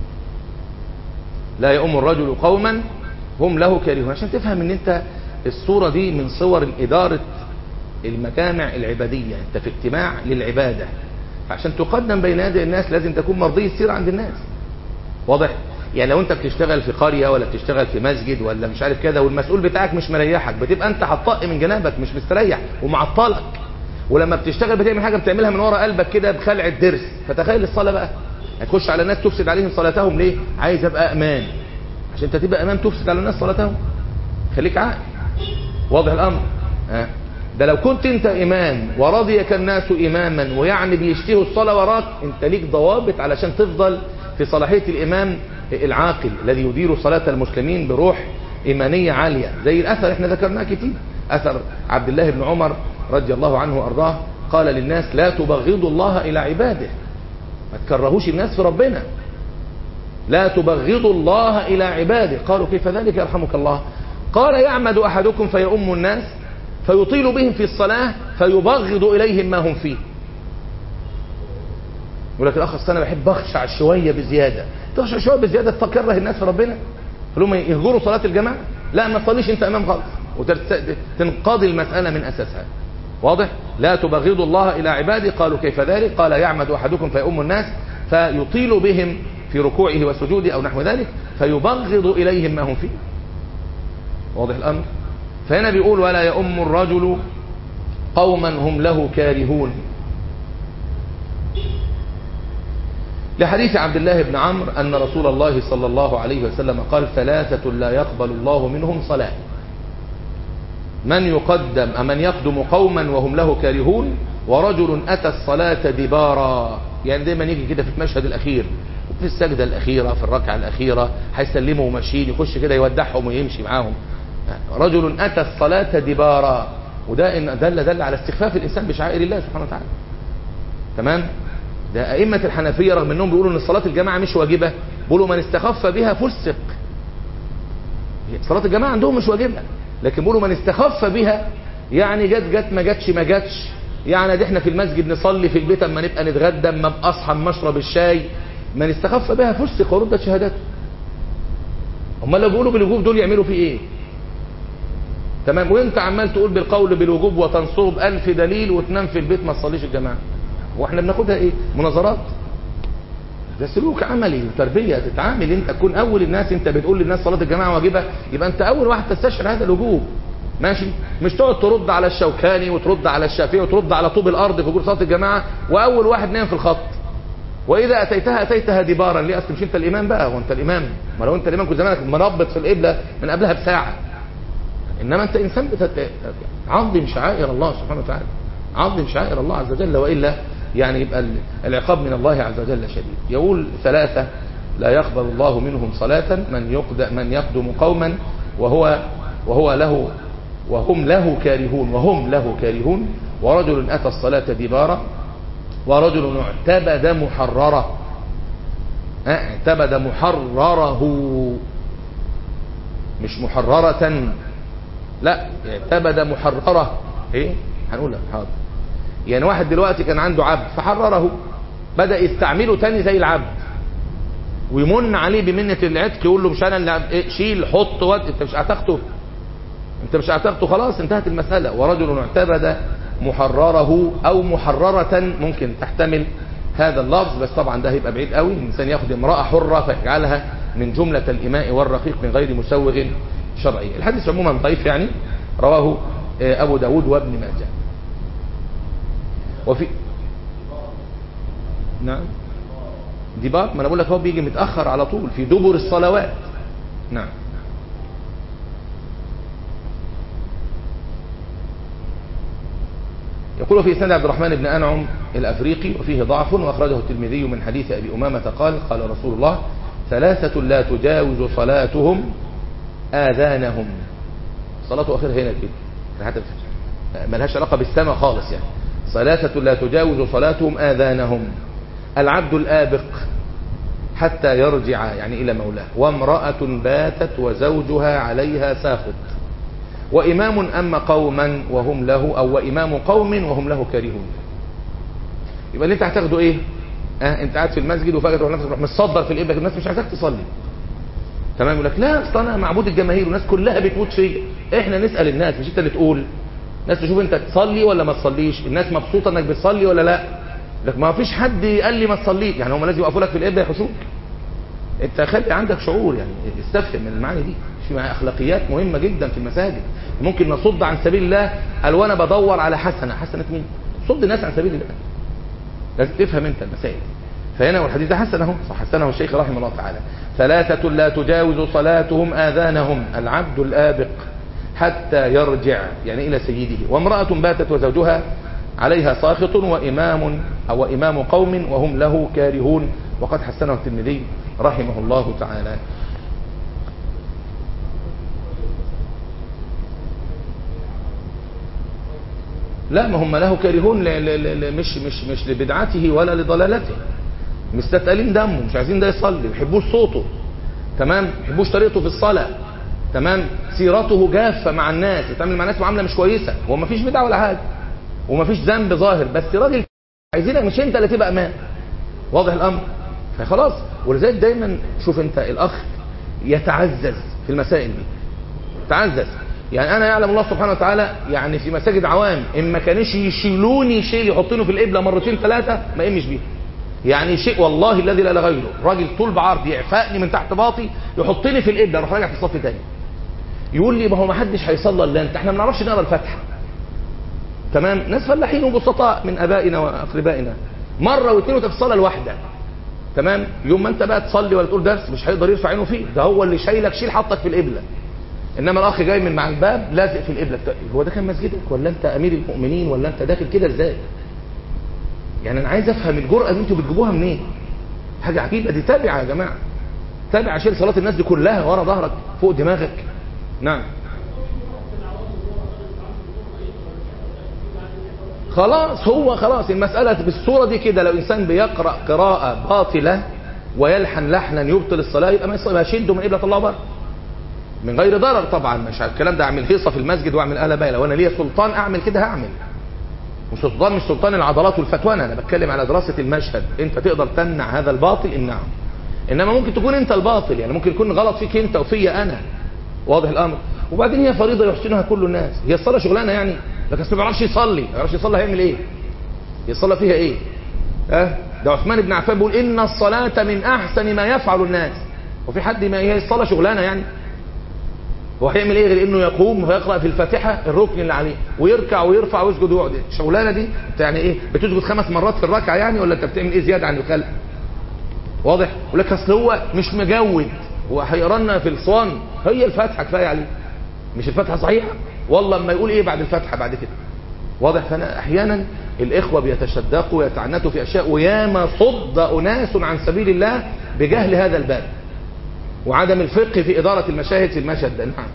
لا يؤم الرجل قوما هم له كارهون عشان تفهم ان انت الصورة دي من صور إدارة المجامع العبادية انت في اجتماع للعبادة عشان تقدم بين يدي الناس لازم تكون مرضي السير عند الناس واضح يعني لو انت بتشتغل في قرية ولا بتشتغل في مسجد ولا مش عارف كده والمسؤول بتاعك مش مريحك بتبقى انت هتطق من جنابك مش مستريح ومعطلك ولما بتشتغل بتعمل حاجة بتعملها من ورا قلبك كده بخلع الدرس فتخيل الصلاة بقى هتخش على الناس تفسد عليهم صلاتهم ليه عايز ابقى امان عشان انت تبقى امام تفسد على الناس صلاتهم خليك عاقل واضح الامر ها ده لو كنت انت امام ورضيك الناس اماما ويعني بيشتهوا الصلاة وراك انت ليك ضوابط علشان تفضل في صلاحية الامام العاقل الذي يدير صلاة المسلمين بروح ايمانية عالية زي الاثر احنا ذكرناه كتير اثر عبد الله بن عمر رضي الله عنه وارضاه قال للناس لا تبغضوا الله الى عباده ما تكرهوش الناس في ربنا لا تبغضوا الله إلى عباده قالوا كيف ذلك يرحمك الله قال يعمد أحدكم فيؤم الناس فيطيل بهم في الصلاة فيبغض إليهم ما هم فيه يقول لك الأخ أصل أنا بحب أخشع شوية بزيادة تخشع شوية بزيادة تكره الناس في ربنا فلهم يهجروا صلاة الجماعة لا ما تصليش أنت أمام خالص وتنقضي المسألة من أساسها واضح لا تبغضوا الله إلى عباده قالوا كيف ذلك قال يعمد أحدكم فيؤم الناس فيطيل بهم في ركوعه وسجوده أو نحو ذلك فيبغض إليهم ما هم فيه واضح الأمر فهنا بيقول ولا يؤم الرجل قوما هم له كارهون لحديث عبد الله بن عمرو أن رسول الله صلى الله عليه وسلم قال ثلاثة لا يقبل الله منهم صلاة من يقدم من يقدم قوما وهم له كارهون ورجل أتى الصلاة دبارا يعني دايما يجي كده في المشهد الأخير في السجدة الأخيرة في الركعة الأخيرة هيسلموا وماشيين يخش كده يودعهم ويمشي معاهم رجل أتى الصلاة دبارا وده إن دل دل على استخفاف الإنسان بشعائر الله سبحانه وتعالى تمام ده أئمة الحنفية رغم أنهم بيقولوا أن صلاة الجماعة مش واجبة بيقولوا من استخف بها فسق صلاة الجماعة عندهم مش واجبة لكن بيقولوا من استخف بها يعني جت جت ما جتش ما جتش يعني دي احنا في المسجد نصلي في البيت اما نبقى نتغدى اما ابقى اصحى مشرب الشاي من استخف بها فسق ورد شهادته امال لو بيقولوا بالوجوب دول يعملوا فيه ايه تمام وانت عمال تقول بالقول بالوجوب وتنصره بألف دليل وتنام في البيت ما تصليش الجماعة واحنا بناخدها ايه مناظرات ده سلوك عملي وتربية تتعامل انت تكون اول الناس انت بتقول للناس صلاة الجماعة واجبة يبقى انت اول واحد تستشعر هذا الوجوب ماشي مش تقعد ترد على الشوكاني وترد على الشافعي وترد على طوب الارض في جول صلاه الجماعه واول واحد نام في الخط واذا اتيتها اتيتها دبارا ليه اصل مش انت الامام بقى هو انت الامام ما لو انت الامام كنت زمانك منبط في القبله من قبلها بساعه انما انت انسان بتت... عظم شعائر الله سبحانه وتعالى عظم شعائر الله عز وجل والا يعني يبقى العقاب من الله عز وجل شديد يقول ثلاثه لا يقبل الله منهم صلاة من يقدم من يقدم قوما وهو وهو له وهم له كارهون وهم له كارهون ورجل أتى الصلاة دبارا ورجل اعتبد محررة اعتبد محرره مش محررة لا اعتبد محررة ايه هنقولها حاضر يعني واحد دلوقتي كان عنده عبد فحرره بدأ يستعمله تاني زي العبد ويمن عليه بمنة العتق يقول له مش انا اللي إيه شيل حط ود انت مش اعتقته انت مش اعتقته خلاص انتهت المسألة ورجل اعتبد محرره او محررة ممكن تحتمل هذا اللفظ بس طبعا ده هيبقى بعيد قوي الانسان ياخد امرأة حرة فيجعلها من جملة الاماء والرقيق من غير مسوغ شرعي الحديث عموما ضعيف يعني رواه ابو داود وابن ماجه وفي نعم ديبار ما انا بقول لك هو بيجي متاخر على طول في دبر الصلوات نعم يقول في سند عبد الرحمن بن انعم الافريقي وفيه ضعف واخرجه الترمذي من حديث ابي امامه قال قال رسول الله ثلاثه لا تجاوز صلاتهم اذانهم صلاته اخرها هنا كده حتى ملهاش علاقه بالسماء خالص يعني ثلاثه لا تجاوز صلاتهم اذانهم العبد الآبق حتى يرجع يعني إلى مولاه وامرأة باتت وزوجها عليها ساخط وإمام أما قوما وهم له أو وإمام قوم وهم له كارهون يبقى اللي انت هتاخده ايه اه انت قاعد في المسجد وفجأة تروح نفسك متصدر في القبلة الناس مش عايزاك تصلي تمام يقول لك لا اصل انا معبود الجماهير والناس كلها بتموت فيا احنا نسأل الناس مش انت اللي تقول الناس تشوف انت تصلي ولا ما تصليش الناس مبسوطة انك بتصلي ولا لا لك ما فيش حد قال لي ما تصليش يعني هم لازم يوقفوا لك في القبله يحوشوك انت خلي عندك شعور يعني استفهم من المعاني دي في اخلاقيات مهمه جدا في المساجد ممكن نصد عن سبيل الله قال وانا بدور على حسنه حسنه مين صد الناس عن سبيل الله لازم تفهم انت المسائل فهنا والحديث ده حسنه صح حسنه الشيخ رحمه الله تعالى ثلاثه لا تجاوز صلاتهم اذانهم العبد الابق حتى يرجع يعني الى سيده وامراه باتت وزوجها عليها ساخط وإمام أو إمام قوم وهم له كارهون وقد حسنه الترمذي رحمه الله تعالى لا ما هم له كارهون ل ل ل مش مش مش لبدعته ولا لضلالته مستثقلين دمه مش عايزين ده يصلي ما بيحبوش صوته تمام ما بيحبوش طريقته في الصلاه تمام سيرته جافه مع الناس يتعامل مع الناس معامله مش كويسه هو ما فيش بدعه ولا حاجه ومفيش ذنب ظاهر بس راجل عايزينك مش انت اللي تبقى امام واضح الامر فخلاص ولذلك دايما شوف انت الاخ يتعزز في المسائل دي تعزز يعني انا يعلم الله سبحانه وتعالى يعني في مساجد عوام ان ما كانش يشيلوني شيل يحطوني في القبله مرتين ثلاثه ما يقمش بيها يعني شيء والله الذي لا غيره راجل طول بعرض يعفقني من تحت باطي يحطني في القبله اروح راجع في الصف تاني يقول لي ما هو ما حدش هيصلى الا انت احنا ما بنعرفش نقرا الفاتحه تمام ناس فلاحين وبسطاء من ابائنا واقربائنا مره واثنين وانت في الصلاه الواحده تمام يوم ما انت بقى تصلي ولا تقول درس مش هيقدر يرفع عينه فيه ده هو اللي شايلك شيل حطك في القبله انما الاخ جاي من مع الباب لازق في القبله هو ده كان مسجدك ولا انت امير المؤمنين ولا انت داخل كده ازاي يعني انا عايز افهم الجرأه اللي انتوا بتجيبوها منين حاجه عجيبه دي تابعه يا جماعه تابع شيل صلاه الناس دي كلها ورا ظهرك فوق دماغك نعم خلاص هو خلاص المسألة بالصورة دي كده لو إنسان بيقرأ قراءة باطلة ويلحن لحنا يبطل الصلاة يبقى ما يشده من قبلة الله بره من غير ضرر طبعا مش الكلام ده اعمل هيصة في المسجد واعمل قلبة لو انا ليا سلطان اعمل كده هعمل وسلطان مش سلطان العضلات والفتوانة انا بتكلم على دراسة المشهد انت تقدر تمنع هذا الباطل امنعه انما ممكن تكون انت الباطل يعني ممكن يكون غلط فيك انت وفيا انا واضح الامر وبعدين هي فريضه يحسنها كل الناس هي الصلاه شغلانه يعني لكن ما بيعرفش يصلي ما بيعرفش يصلي هيعمل ايه يصلي فيها ايه ها أه؟ ده عثمان بن عفان بيقول ان الصلاه من احسن ما يفعل الناس وفي حد ما هي الصلاه شغلانه يعني هو هيعمل ايه غير انه يقوم ويقرا في الفاتحه الركن اللي عليه ويركع ويرفع ويسجد ويقعد الشغلانه دي انت يعني ايه بتسجد خمس مرات في الركعه يعني ولا انت بتعمل ايه زياده عن الخلق واضح يقول لك اصل هو مش مجود وهيقرا لنا في الصوان هي الفاتحه كفايه عليه مش الفاتحه صحيحه والله اما يقول ايه بعد الفاتحه بعد كده واضح فانا احيانا الاخوه بيتشدقوا ويتعنتوا في اشياء وياما صد اناس عن سبيل الله بجهل هذا الباب وعدم الفقه في اداره المشاهد في المشهد ده نعم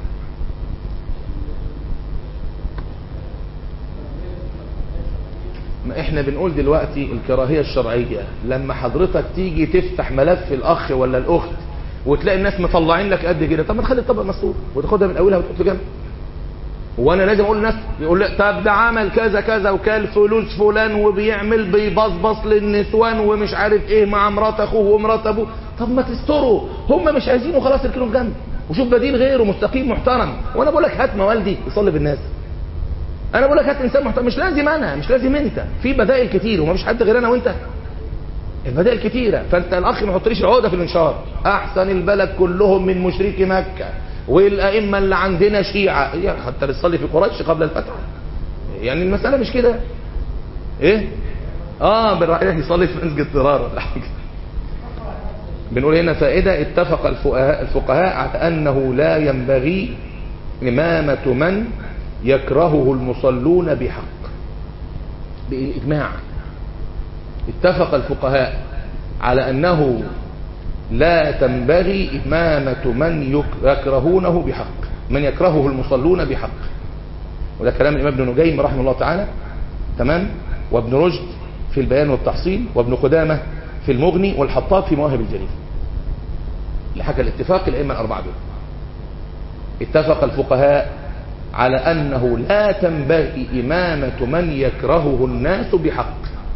ما احنا بنقول دلوقتي الكراهيه الشرعيه لما حضرتك تيجي تفتح ملف الاخ ولا الاخت وتلاقي الناس مطلعين لك قد كده طب ما تخلي الطبق مسطور وتاخدها من اولها وتحط جنب وانا لازم اقول للناس يقول لي طب ده عمل كذا كذا وكال فلوس فلان وبيعمل بيبصبص للنسوان ومش عارف ايه مع مرات اخوه ومرات ابوه طب ما تستروا هم مش عايزينه خلاص اركنوا في جنب وشوف بديل غيره مستقيم محترم وانا بقول لك هات موالدي يصلي بالناس انا بقول لك هات انسان محترم مش لازم انا مش لازم انت في بدائل كتير ومفيش حد غير انا وانت البدائل كتيرة فانت الاخ ما يحطليش العقده في الانشار احسن البلد كلهم من مشركي مكه والائمه اللي عندنا شيعه يعني حتى بتصلي في قريش قبل الفتح يعني المساله مش كده ايه اه بالرايح يصلي في مسجد ضرار ولا حاجه بنقول هنا فائده اتفق الفقهاء الفقهاء على انه لا ينبغي امامه من يكرهه المصلون بحق بالاجماع اتفق الفقهاء على أنه لا تنبغي إمامة من يكرهونه بحق من يكرهه المصلون بحق وده كلام الإمام ابن نجيم رحمه الله تعالى تمام وابن رشد في البيان والتحصيل وابن قدامة في المغني والحطاب في مواهب الجليل اللي حكى الاتفاق الأئمة الأربعة دول اتفق الفقهاء على أنه لا تنبغي إمامة من يكرهه الناس بحق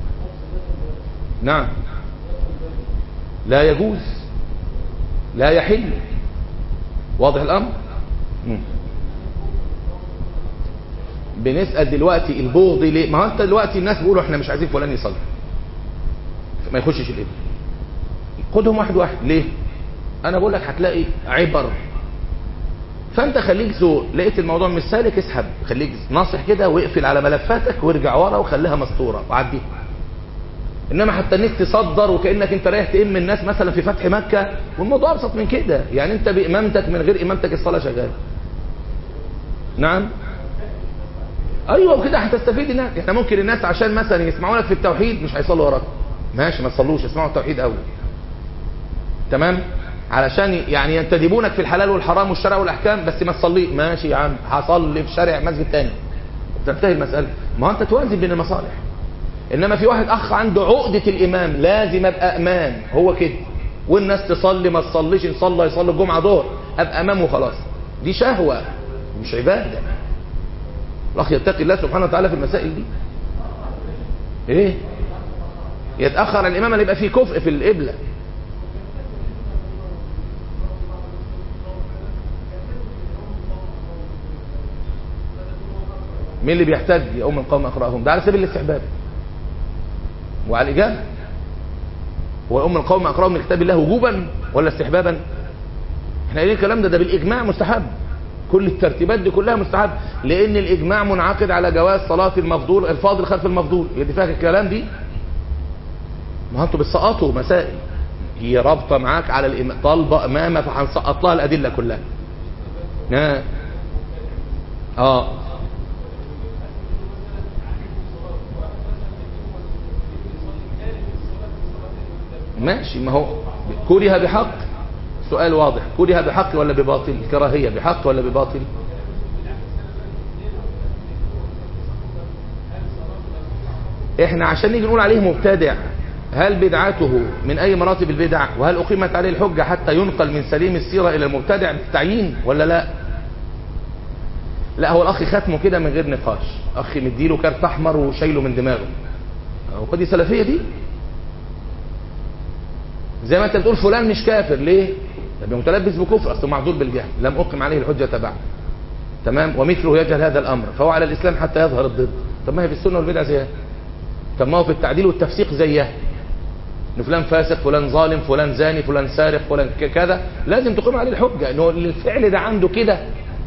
نعم لا يجوز لا يحل واضح الامر مم. بنسال دلوقتي البغض ليه ما هو انت دلوقتي الناس بيقولوا احنا مش عايزين فلان يصلي ما يخشش الابن خدهم واحد واحد ليه انا بقول لك هتلاقي عبر فانت خليك ذوق لقيت الموضوع مش سالك اسحب خليك ناصح كده واقفل على ملفاتك وارجع ورا وخليها مستوره وعديها انما حتى انك تصدر وكانك انت رايح تئم الناس مثلا في فتح مكه والموضوع ابسط من كده يعني انت بامامتك من غير امامتك الصلاه شغاله نعم ايوه وكده هتستفيد الناس احنا ممكن الناس عشان مثلا يسمعوا لك في التوحيد مش هيصلوا وراك ماشي ما تصلوش اسمعوا التوحيد قوي تمام علشان يعني ينتدبونك في الحلال والحرام والشرع والاحكام بس ما تصلي ماشي يا عم هصلي في شارع مسجد تاني تنتهي المساله ما انت توازن بين المصالح انما في واحد اخ عنده عقدة الامام لازم ابقى امان هو كده والناس تصلي ما تصليش ان صلى يصلي الجمعة ظهر ابقى امام وخلاص دي شهوة مش عبادة الاخ يتقي الله سبحانه وتعالى في المسائل دي ايه يتأخر الامام اللي يبقى فيه كفء في القبلة مين اللي بيحتاج يا ام القوم اقراهم ده على سبيل الاستحباب وعلى الإجابة هو أم القوم أقرأوا من كتاب الله وجوبا ولا استحبابا احنا قايلين الكلام ده ده بالإجماع مستحب كل الترتيبات دي كلها مستحب لأن الإجماع منعقد على جواز صلاة المفضول الفاضل خلف المفضول هي دي فيها الكلام دي ما انتوا بتسقطوا مسائل هي رابطة معاك على الإم... طالبة أمامة فهنسقط لها الأدلة كلها اه اه ماشي ما هو كره بحق سؤال واضح كره بحق ولا بباطل كراهية بحق ولا بباطل احنا عشان نيجي نقول عليه مبتدع هل بدعته من اي مراتب البدع وهل اقيمت عليه الحجة حتى ينقل من سليم السيرة الى المبتدع بالتعيين ولا لا لا هو الاخ ختمه كده من غير نقاش اخ مديله كارت احمر وشايله من دماغه هو دي سلفية دي زي ما انت بتقول فلان مش كافر ليه يبقى متلبس بكفر اصله معذور بالجهل لم اقم عليه الحجه تبعه تمام ومثله يجهل هذا الامر فهو على الاسلام حتى يظهر الضد طب ما هي في السنه والبدع زيها طب ما هو في التعديل والتفسيق زيها ان فلان فاسق فلان ظالم فلان زاني فلان سارق فلان كذا لازم تقيم عليه الحجه انه الفعل ده عنده كده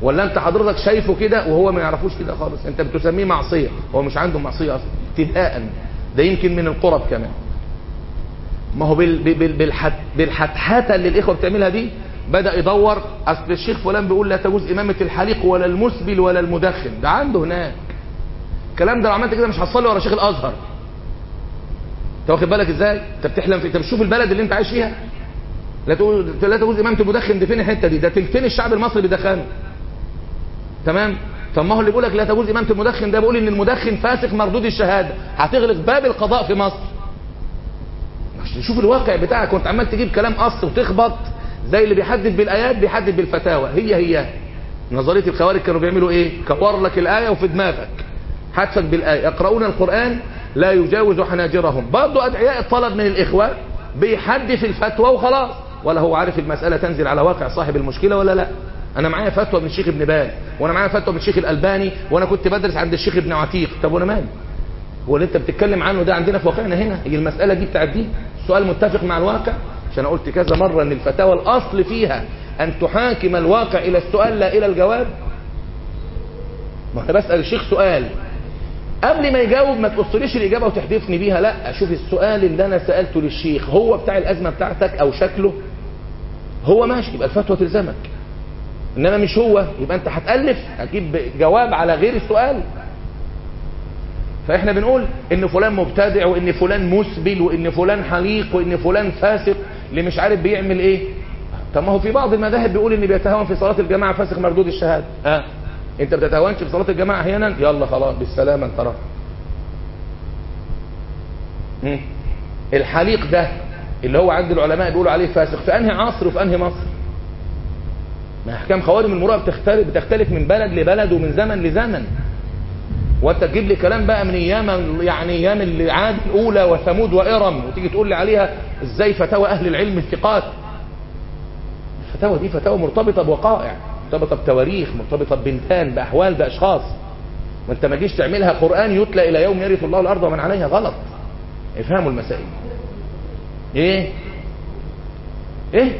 ولا انت حضرتك شايفه كده وهو ما يعرفوش كده خالص انت بتسميه معصيه هو مش عنده معصيه اصلا ابتداء ده يمكن من القرب كمان ما هو بال بال بالحت بالحتحته اللي الاخوه بتعملها دي بدا يدور اصل الشيخ فلان بيقول لا تجوز امامه الحليق ولا المسبل ولا المدخن ده عنده هناك الكلام ده لو عملت كده مش هتصلي ورا شيخ الازهر انت واخد بالك ازاي انت بتحلم في انت بتشوف البلد اللي انت عايش فيها لا تقول لا تجوز امامه المدخن دي فين الحته دي ده تلتين الشعب المصري بيدخنوا تمام طب ما هو اللي بيقول لك لا تجوز امامه المدخن ده بيقول ان المدخن فاسق مردود الشهاده هتغلق باب القضاء في مصر مش شوف الواقع بتاعك كنت عمال تجيب كلام قص وتخبط زي اللي بيحدد بالايات بيحدد بالفتاوى هي هي نظريه الخوارج كانوا بيعملوا ايه كور لك الايه وفي دماغك حدفك بالايه يقرؤون القران لا يجاوز حناجرهم برضه ادعياء الطلب من الاخوه بيحدث الفتوى وخلاص ولا هو عارف المساله تنزل على واقع صاحب المشكله ولا لا انا معايا فتوى من الشيخ ابن باز وانا معايا فتوى من الشيخ الالباني وانا كنت بدرس عند الشيخ ابن عتيق طب وانا مالي هو اللي انت بتتكلم عنه ده عندنا في واقعنا هنا هي المساله دي بتاعت دي السؤال متفق مع الواقع عشان قلت كذا مره ان الفتاوى الاصل فيها ان تحاكم الواقع الى السؤال لا الى الجواب ما انا بسال الشيخ سؤال قبل ما يجاوب ما تقصليش الاجابه وتحدفني بيها لا اشوف السؤال اللي انا سالته للشيخ هو بتاع الازمه بتاعتك او شكله هو ماشي يبقى الفتوى تلزمك انما مش هو يبقى انت هتالف هتجيب جواب على غير السؤال فاحنا بنقول ان فلان مبتدع وان فلان مسبل وان فلان حليق وان فلان فاسق اللي مش عارف بيعمل ايه طب ما هو في بعض المذاهب بيقول ان بيتهاون في صلاه الجماعه فاسق مردود الشهاده اه انت بتتهاونش في صلاه الجماعه احيانا يلا خلاص بالسلامه انت راح الحليق ده اللي هو عند العلماء بيقولوا عليه فاسق في انهي عصر وفي انهي مصر ما احكام خوارم المروءه بتختلف بتختلف من بلد لبلد ومن زمن لزمن وانت تجيب لي كلام بقى من ايام يعني ايام اللي عاد الاولى وثمود وارم وتيجي تقول لي عليها ازاي فتاوى اهل العلم الثقات الفتاوى دي فتاوى مرتبطه بوقائع مرتبطه بتواريخ مرتبطه ببنتان باحوال باشخاص وانت ما جيش تعملها قران يتلى الى يوم يرث الله الارض ومن عليها غلط افهموا المسائل ايه ايه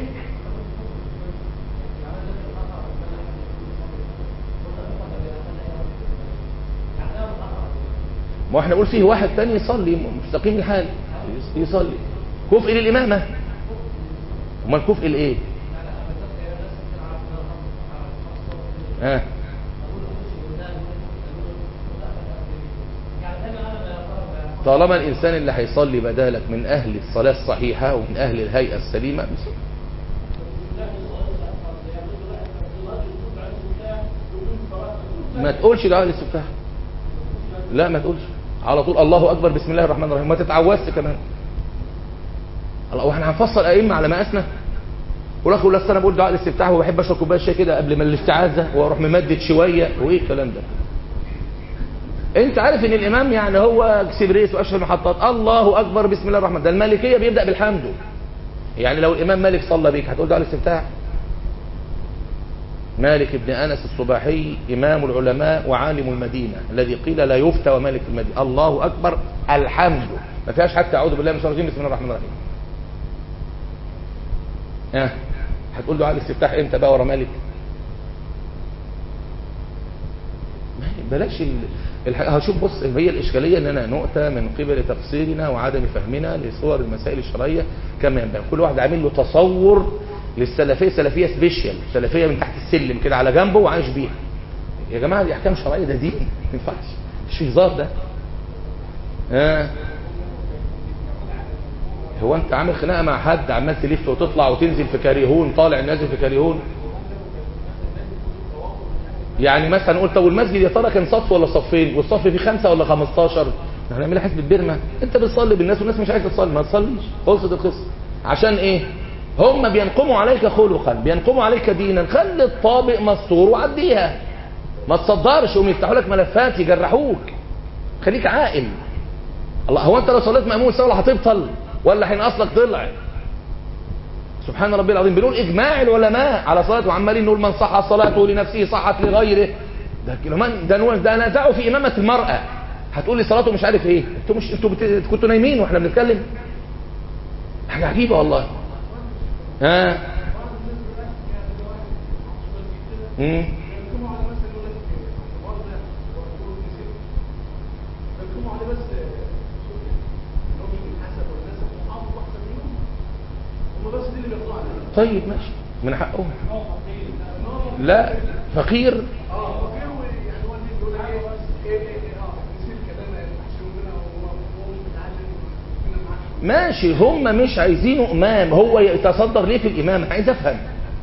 ما احنا نقول فيه واحد تاني يصلي مستقيم الحال يصلي كفء للإمامة امال كفء لإيه ها آه. طالما الإنسان اللي هيصلي بدالك من أهل الصلاة الصحيحة ومن أهل الهيئة السليمة بيصلي ما تقولش دعاء الاستفتاح لا ما تقولش على طول الله اكبر بسم الله الرحمن الرحيم ما تتعوزش كمان الله واحنا هنفصل ائمه على مقاسنا ولا اقول انا بقول دعاء الاستفتاح وبحب اشرب كوبايه شاي كده قبل ما الاستعاذه واروح ممدد شويه وايه الكلام ده انت عارف ان الامام يعني هو اكسبريس واشهر المحطات الله اكبر بسم الله الرحمن ده المالكيه بيبدا بالحمد يعني لو الامام مالك صلى بيك هتقول دعاء الاستفتاح مالك بن أنس الصباحي إمام العلماء وعالم المدينة الذي قيل لا يفتى ومالك في المدينة الله أكبر الحمد ما فيهاش حتى أعوذ بالله من الشيطان الرجيم بسم الله الرحمن الرحيم ها هتقول له على الاستفتاح امتى بقى ورا مالك بلاش ال... الح... هشوف بص هي الإشكالية أننا نؤتى من قبل تقصيرنا وعدم فهمنا لصور المسائل الشرعية كما ينبغي كل واحد عامل له تصور للسلفيه سلفيه سبيشال سلفيه من تحت السلم كده على جنبه وعايش بيها يا جماعه دي احكام شرعيه ده دين ما ينفعش مش في هزار ده آه. هو انت عامل خناقه مع حد عمال تلف وتطلع وتنزل في كاريهون طالع نازل في كاريهون يعني مثلا قلت طب المسجد يا ترى كان صف ولا صفين والصف فيه خمسه ولا 15 هنعملها حسبة بيرما انت بتصلي بالناس والناس مش عايزه تصلي ما تصليش خلصت القصه عشان ايه هم بينقموا عليك خلقا بينقموا عليك دينا خلي الطابق مستور وعديها ما تصدرش هم يفتحوا لك ملفات يجرحوك خليك عاقل الله هو انت لو صليت مأمون الصلاة هتبطل ولا هينقص لك ضلع سبحان ربي العظيم بنقول اجماع العلماء على صلاة وعمالين نقول من صح صلاته لنفسه صحت لغيره ده كمان ده ده نزعوا في امامة المرأة هتقول لي صلاته مش عارف ايه انتوا مش انتوا بت... كنتوا نايمين واحنا بنتكلم حاجة عجيبة والله ها امم فيكونوا على مثلا يقول لك مرضى ويقولوا في ست فيكونوا على بس شوف ان هو مش بالحسب والنسب وحافظ احسن منهم هم بس دي اللي بيطلعوا عليها طيب ماشي من حقهم ان هو فقير ان هو لا فقير اه فقير يعني هو اللي بيقول لك ايه ايه ايه ايه اه نسيب كلام احسن مننا وهو هو مش متعلم مننا معاه ماشي هم مش عايزينه امام هو يتصدر ليه في الامام عايز افهم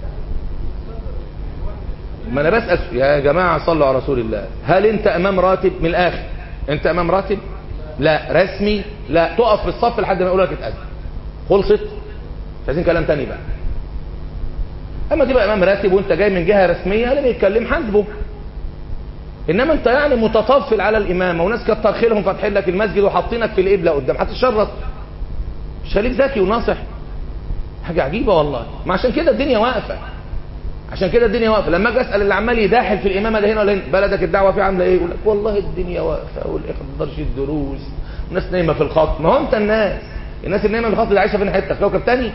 ما انا بسال يا جماعه صلوا على رسول الله هل انت امام راتب من الاخر انت امام راتب لا رسمي لا تقف في الصف لحد ما يقول لك اتاذن خلصت مش عايزين كلام تاني بقى اما تبقى امام راتب وانت جاي من جهه رسميه اللي بيتكلم حاسبه انما انت يعني متطفل على الامامه وناس كتر خيرهم فاتحين لك المسجد وحاطينك في القبله قدام هتتشرط مش خليك ذكي وناصح حاجه عجيبه والله ما عشان كده الدنيا واقفه عشان كده الدنيا واقفه لما اجي اسال اللي عمال يداحل في الامامه ده هنا ولا هنا بلدك الدعوه فيه عامله ايه يقول لك والله الدنيا واقفه والاخوه ما تقدرش الدروس وناس نايمه في الخط ما هو انت الناس الناس اللي نايمه في الخط دي عايشه فين حته في كوكب تاني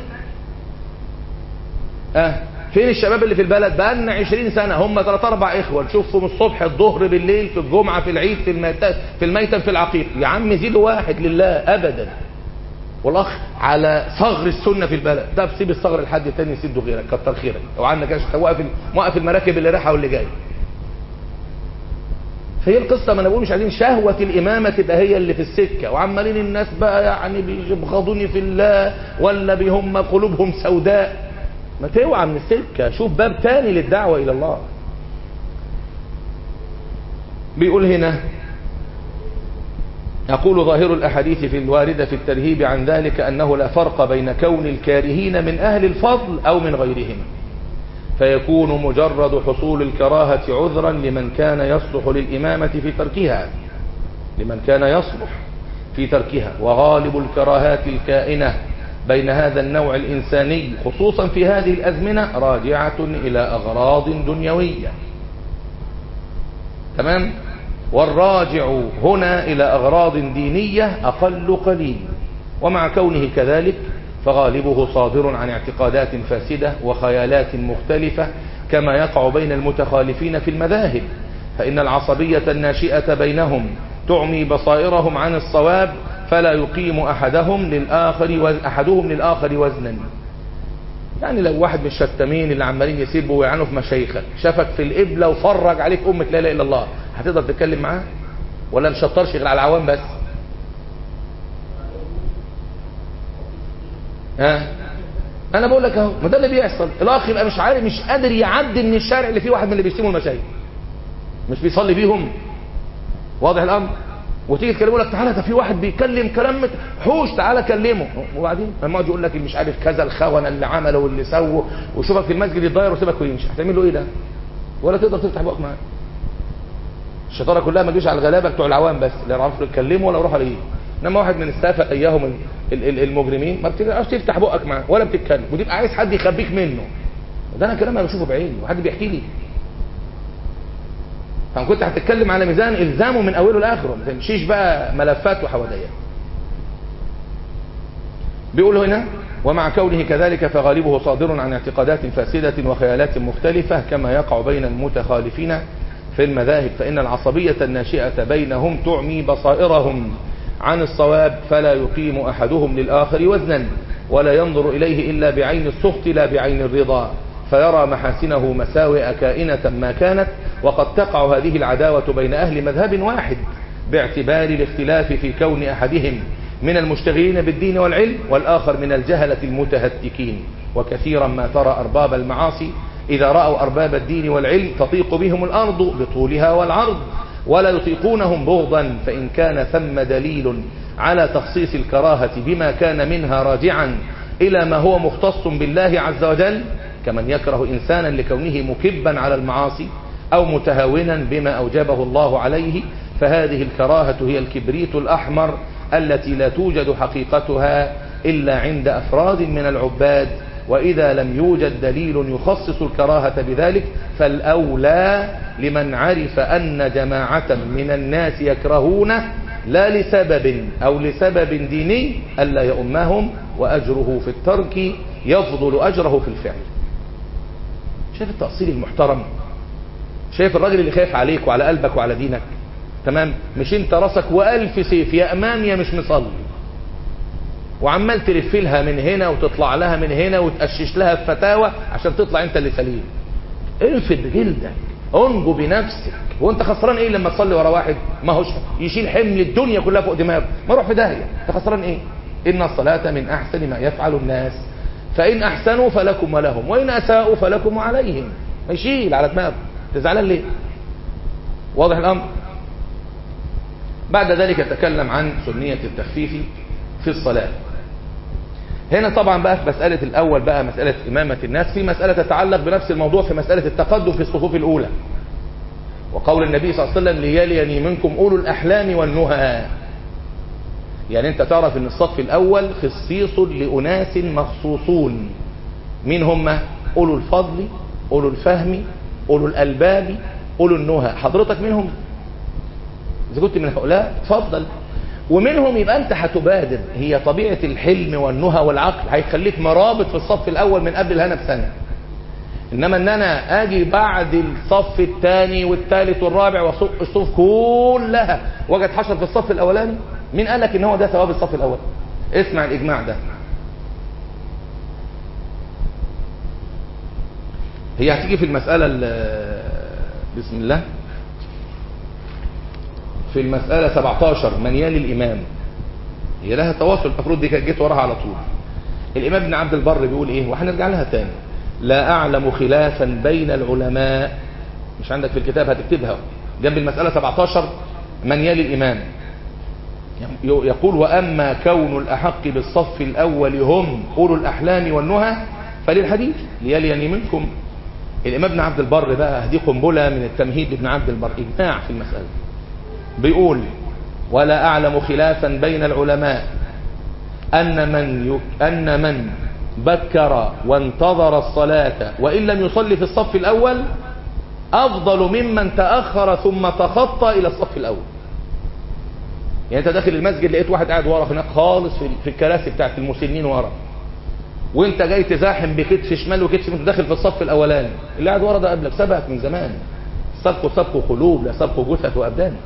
اه فين الشباب اللي في البلد بقى لنا 20 سنه هم ثلاث اربع اخوه نشوفهم الصبح الظهر بالليل في الجمعه في العيد في الميتم في الميتم في العقيق يا عم زيدوا واحد لله ابدا والاخ على صغر السنه في البلد ده بسيب الصغر لحد تاني يسده غيرك كتر خيرك او عندك عشان واقف واقف المراكب اللي رايحه واللي جايه فهي القصه ما انا بقول مش عايزين شهوه الامامه تبقى هي اللي في السكه وعمالين الناس بقى يعني بيبغضوني في الله ولا بهم قلوبهم سوداء ما توعى من السكه شوف باب تاني للدعوه الى الله بيقول هنا يقول ظاهر الأحاديث في الواردة في الترهيب عن ذلك أنه لا فرق بين كون الكارهين من أهل الفضل أو من غيرهم فيكون مجرد حصول الكراهة عذرا لمن كان يصلح للإمامة في تركها لمن كان يصلح في تركها وغالب الكراهات الكائنة بين هذا النوع الإنساني خصوصا في هذه الأزمنة راجعة إلى أغراض دنيوية تمام والراجع هنا إلى أغراض دينية أقل قليل ومع كونه كذلك فغالبه صادر عن اعتقادات فاسدة وخيالات مختلفة كما يقع بين المتخالفين في المذاهب فإن العصبية الناشئة بينهم تعمي بصائرهم عن الصواب فلا يقيم أحدهم للآخر وز... أحدهم للآخر وزنا يعني لو واحد من الشتامين اللي عمالين يسيبوا ويعانوا في مشايخك شافك في القبلة وفرج عليك أمة لا إله إلا الله هتقدر تتكلم معاه ولا مشطرش غير على العوام بس ها انا بقول لك اهو ما ده اللي بيحصل الاخ يبقى مش عارف مش قادر يعدي من الشارع اللي فيه واحد من اللي بيشتموا المشايخ مش بيصلي بيهم واضح الامر وتيجي تكلمه لك تعالى ده في واحد بيكلم كلام مت- حوش تعالى كلمه وبعدين لما يقعد يقول لك اللي مش عارف كذا الخونه اللي عمله واللي سووا ويشوفك في المسجد يتضاير ويسيبك ويمشي هتعمل له ايه ده ولا تقدر تفتح بقك معاه الشطاره كلها ما تجيش على الغلابه بتوع العوام بس لا يعرفوا يتكلموا ولا يروحوا عليه انما واحد من السافه اياهم ال- ال- ال- المجرمين ما بتعرفش تفتح بقك معاه ولا بتتكلم وتبقى عايز حد يخبيك منه ده انا كلام انا بشوفه بعيني وحد بيحكي لي فان كنت هتتكلم على ميزان الزامه من اوله لاخره ما تمشيش بقى ملفات وحواديات بيقول هنا ومع كونه كذلك فغالبه صادر عن اعتقادات فاسدة وخيالات مختلفة كما يقع بين المتخالفين في المذاهب فإن العصبية الناشئة بينهم تعمي بصائرهم عن الصواب فلا يقيم أحدهم للآخر وزنا ولا ينظر إليه إلا بعين السخط لا بعين الرضا فيرى محاسنه مساوئ كائنة ما كانت وقد تقع هذه العداوة بين أهل مذهب واحد باعتبار الاختلاف في كون أحدهم من المشتغلين بالدين والعلم والآخر من الجهلة المتهتكين وكثيرا ما ترى أرباب المعاصي إذا رأوا أرباب الدين والعلم تطيق بهم الأرض بطولها والعرض ولا يطيقونهم بغضا فإن كان ثم دليل على تخصيص الكراهة بما كان منها راجعا إلى ما هو مختص بالله عز وجل كمن يكره إنسانا لكونه مكبا على المعاصي أو متهاونا بما أوجبه الله عليه فهذه الكراهة هي الكبريت الأحمر التي لا توجد حقيقتها إلا عند أفراد من العباد وإذا لم يوجد دليل يخصص الكراهة بذلك فالأولى لمن عرف أن جماعة من الناس يكرهونه لا لسبب أو لسبب ديني ألا يؤمهم وأجره في الترك يفضل أجره في الفعل شايف التأصيل المحترم شايف الراجل اللي خايف عليك وعلى قلبك وعلى دينك تمام مش انت راسك والف سيف يا امام يا مش مصلي وعمال تلف لها من هنا وتطلع لها من هنا وتقشش لها في فتاوى عشان تطلع انت اللي سليم انفد جلدك انجو بنفسك وانت خسران ايه لما تصلي ورا واحد ما هوش يشيل حمل الدنيا كلها فوق دماغه ما روح في داهيه انت خسران ايه ان الصلاه من احسن ما يفعل الناس فان احسنوا فلكم ولهم وان اساءوا فلكم وعليهم يشيل على دماغه تزعلان ليه واضح الامر بعد ذلك تكلم عن سنيه التخفيف في الصلاه هنا طبعا بقى في مسألة الأول بقى مسألة إمامة الناس في مسألة تتعلق بنفس الموضوع في مسألة التقدم في الصفوف الأولى وقول النبي صلى الله عليه وسلم ليليني منكم أولو الأحلام والنهى يعني أنت تعرف أن الصف الأول خصيص لأناس مخصوصون مين هم أولو الفضل أولو الفهم أولو الألباب أولو النهى حضرتك منهم إذا كنت من هؤلاء تفضل ومنهم يبقى انت هتبادر هي طبيعة الحلم والنهى والعقل هيخليك مرابط في الصف الاول من قبل الهنا بسنة انما ان انا اجي بعد الصف الثاني والثالث والرابع واسوق الصف كلها واجي اتحشر في الصف الاولاني مين قال لك ان هو ده ثواب الصف الاول اسمع الاجماع ده هي هتيجي في المسألة بسم الله في المسألة 17 من يلي الإمام هي لها تواصل المفروض دي كانت جيت وراها على طول الإمام ابن عبد البر بيقول إيه وهنرجع لها تاني لا أعلم خلافا بين العلماء مش عندك في الكتاب هتكتبها جنب المسألة 17 من يلي الإمام يقول وأما كون الأحق بالصف الأول هم أولو الأحلام والنهى فللحديث ليليني منكم الإمام ابن عبد البر بقى دي قنبلة من التمهيد ابن عبد البر إجماع في المسألة بيقول ولا أعلم خلافا بين العلماء أن من يك أن من بكر وانتظر الصلاة وإن لم يصلي في الصف الأول أفضل ممن تأخر ثم تخطى إلى الصف الأول يعني أنت داخل المسجد لقيت واحد قاعد ورا هناك خالص في الكراسي بتاعت المسنين ورا وانت جاي تزاحم بكتف شمال وكتف انت داخل في الصف الاولاني اللي قاعد ورا ده قبلك سبقك من زمان سبقوا سبقوا قلوب لا سبقوا جثث وابدان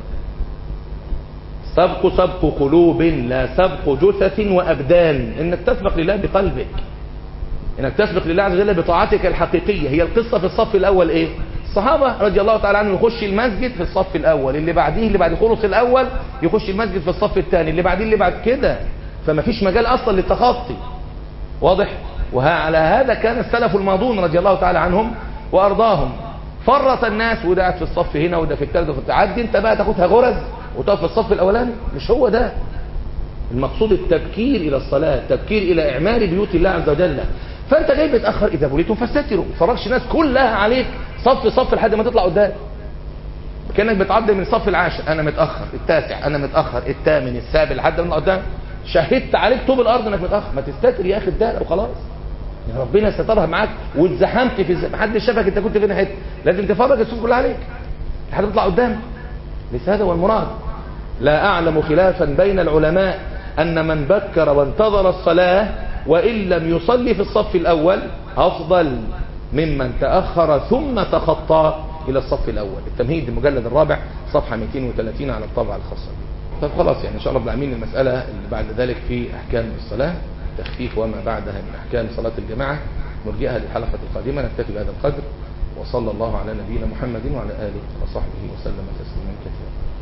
سبق سبق قلوب لا سبق جثث وأبدان إنك تسبق لله بقلبك إنك تسبق لله عز وجل بطاعتك الحقيقية هي القصة في الصف الأول إيه الصحابة رضي الله تعالى عنهم يخش المسجد في الصف الأول اللي بعديه اللي بعد خلص الأول يخش المسجد في الصف الثاني اللي بعديه اللي بعد كده فما فيش مجال أصلا للتخطي واضح وعلى هذا كان السلف الماضون رضي الله تعالى عنهم وأرضاهم فرط الناس وده قاعد في الصف هنا وده في الثالث وفي التعدي انت بقى تاخدها غرز وتقف في الصف الاولاني مش هو ده المقصود التبكير الى الصلاه التبكير الى اعمار بيوت الله عز وجل فانت جاي متاخر اذا بوليتم فاستتروا ما تفرجش الناس كلها عليك صف صف لحد ما تطلع قدام كانك بتعدي من الصف العاشر انا متاخر التاسع انا متاخر الثامن السابع لحد ما قدام شهدت عليك طوب الارض انك متاخر ما تستتر يا اخي الدار وخلاص يا ربنا سترها معاك واتزحمت في الزحمه محدش شافك انت كنت فين حته لازم تفرج الصوف كلها عليك لحد تطلع قدام ليس هذا هو المراد لا أعلم خلافا بين العلماء أن من بكر وانتظر الصلاة وإن لم يصلي في الصف الأول أفضل ممن تأخر ثم تخطى إلى الصف الأول التمهيد المجلد الرابع صفحة 230 على الطبعة الخاصة طب خلاص يعني إن شاء الله بالعمين المسألة اللي بعد ذلك في أحكام الصلاة تخفيف وما بعدها من أحكام صلاة الجماعة نرجئها للحلقة القادمة نكتفي بهذا القدر وصلى الله على نبينا محمد وعلى آله وصحبه وسلم تسليما كثيرا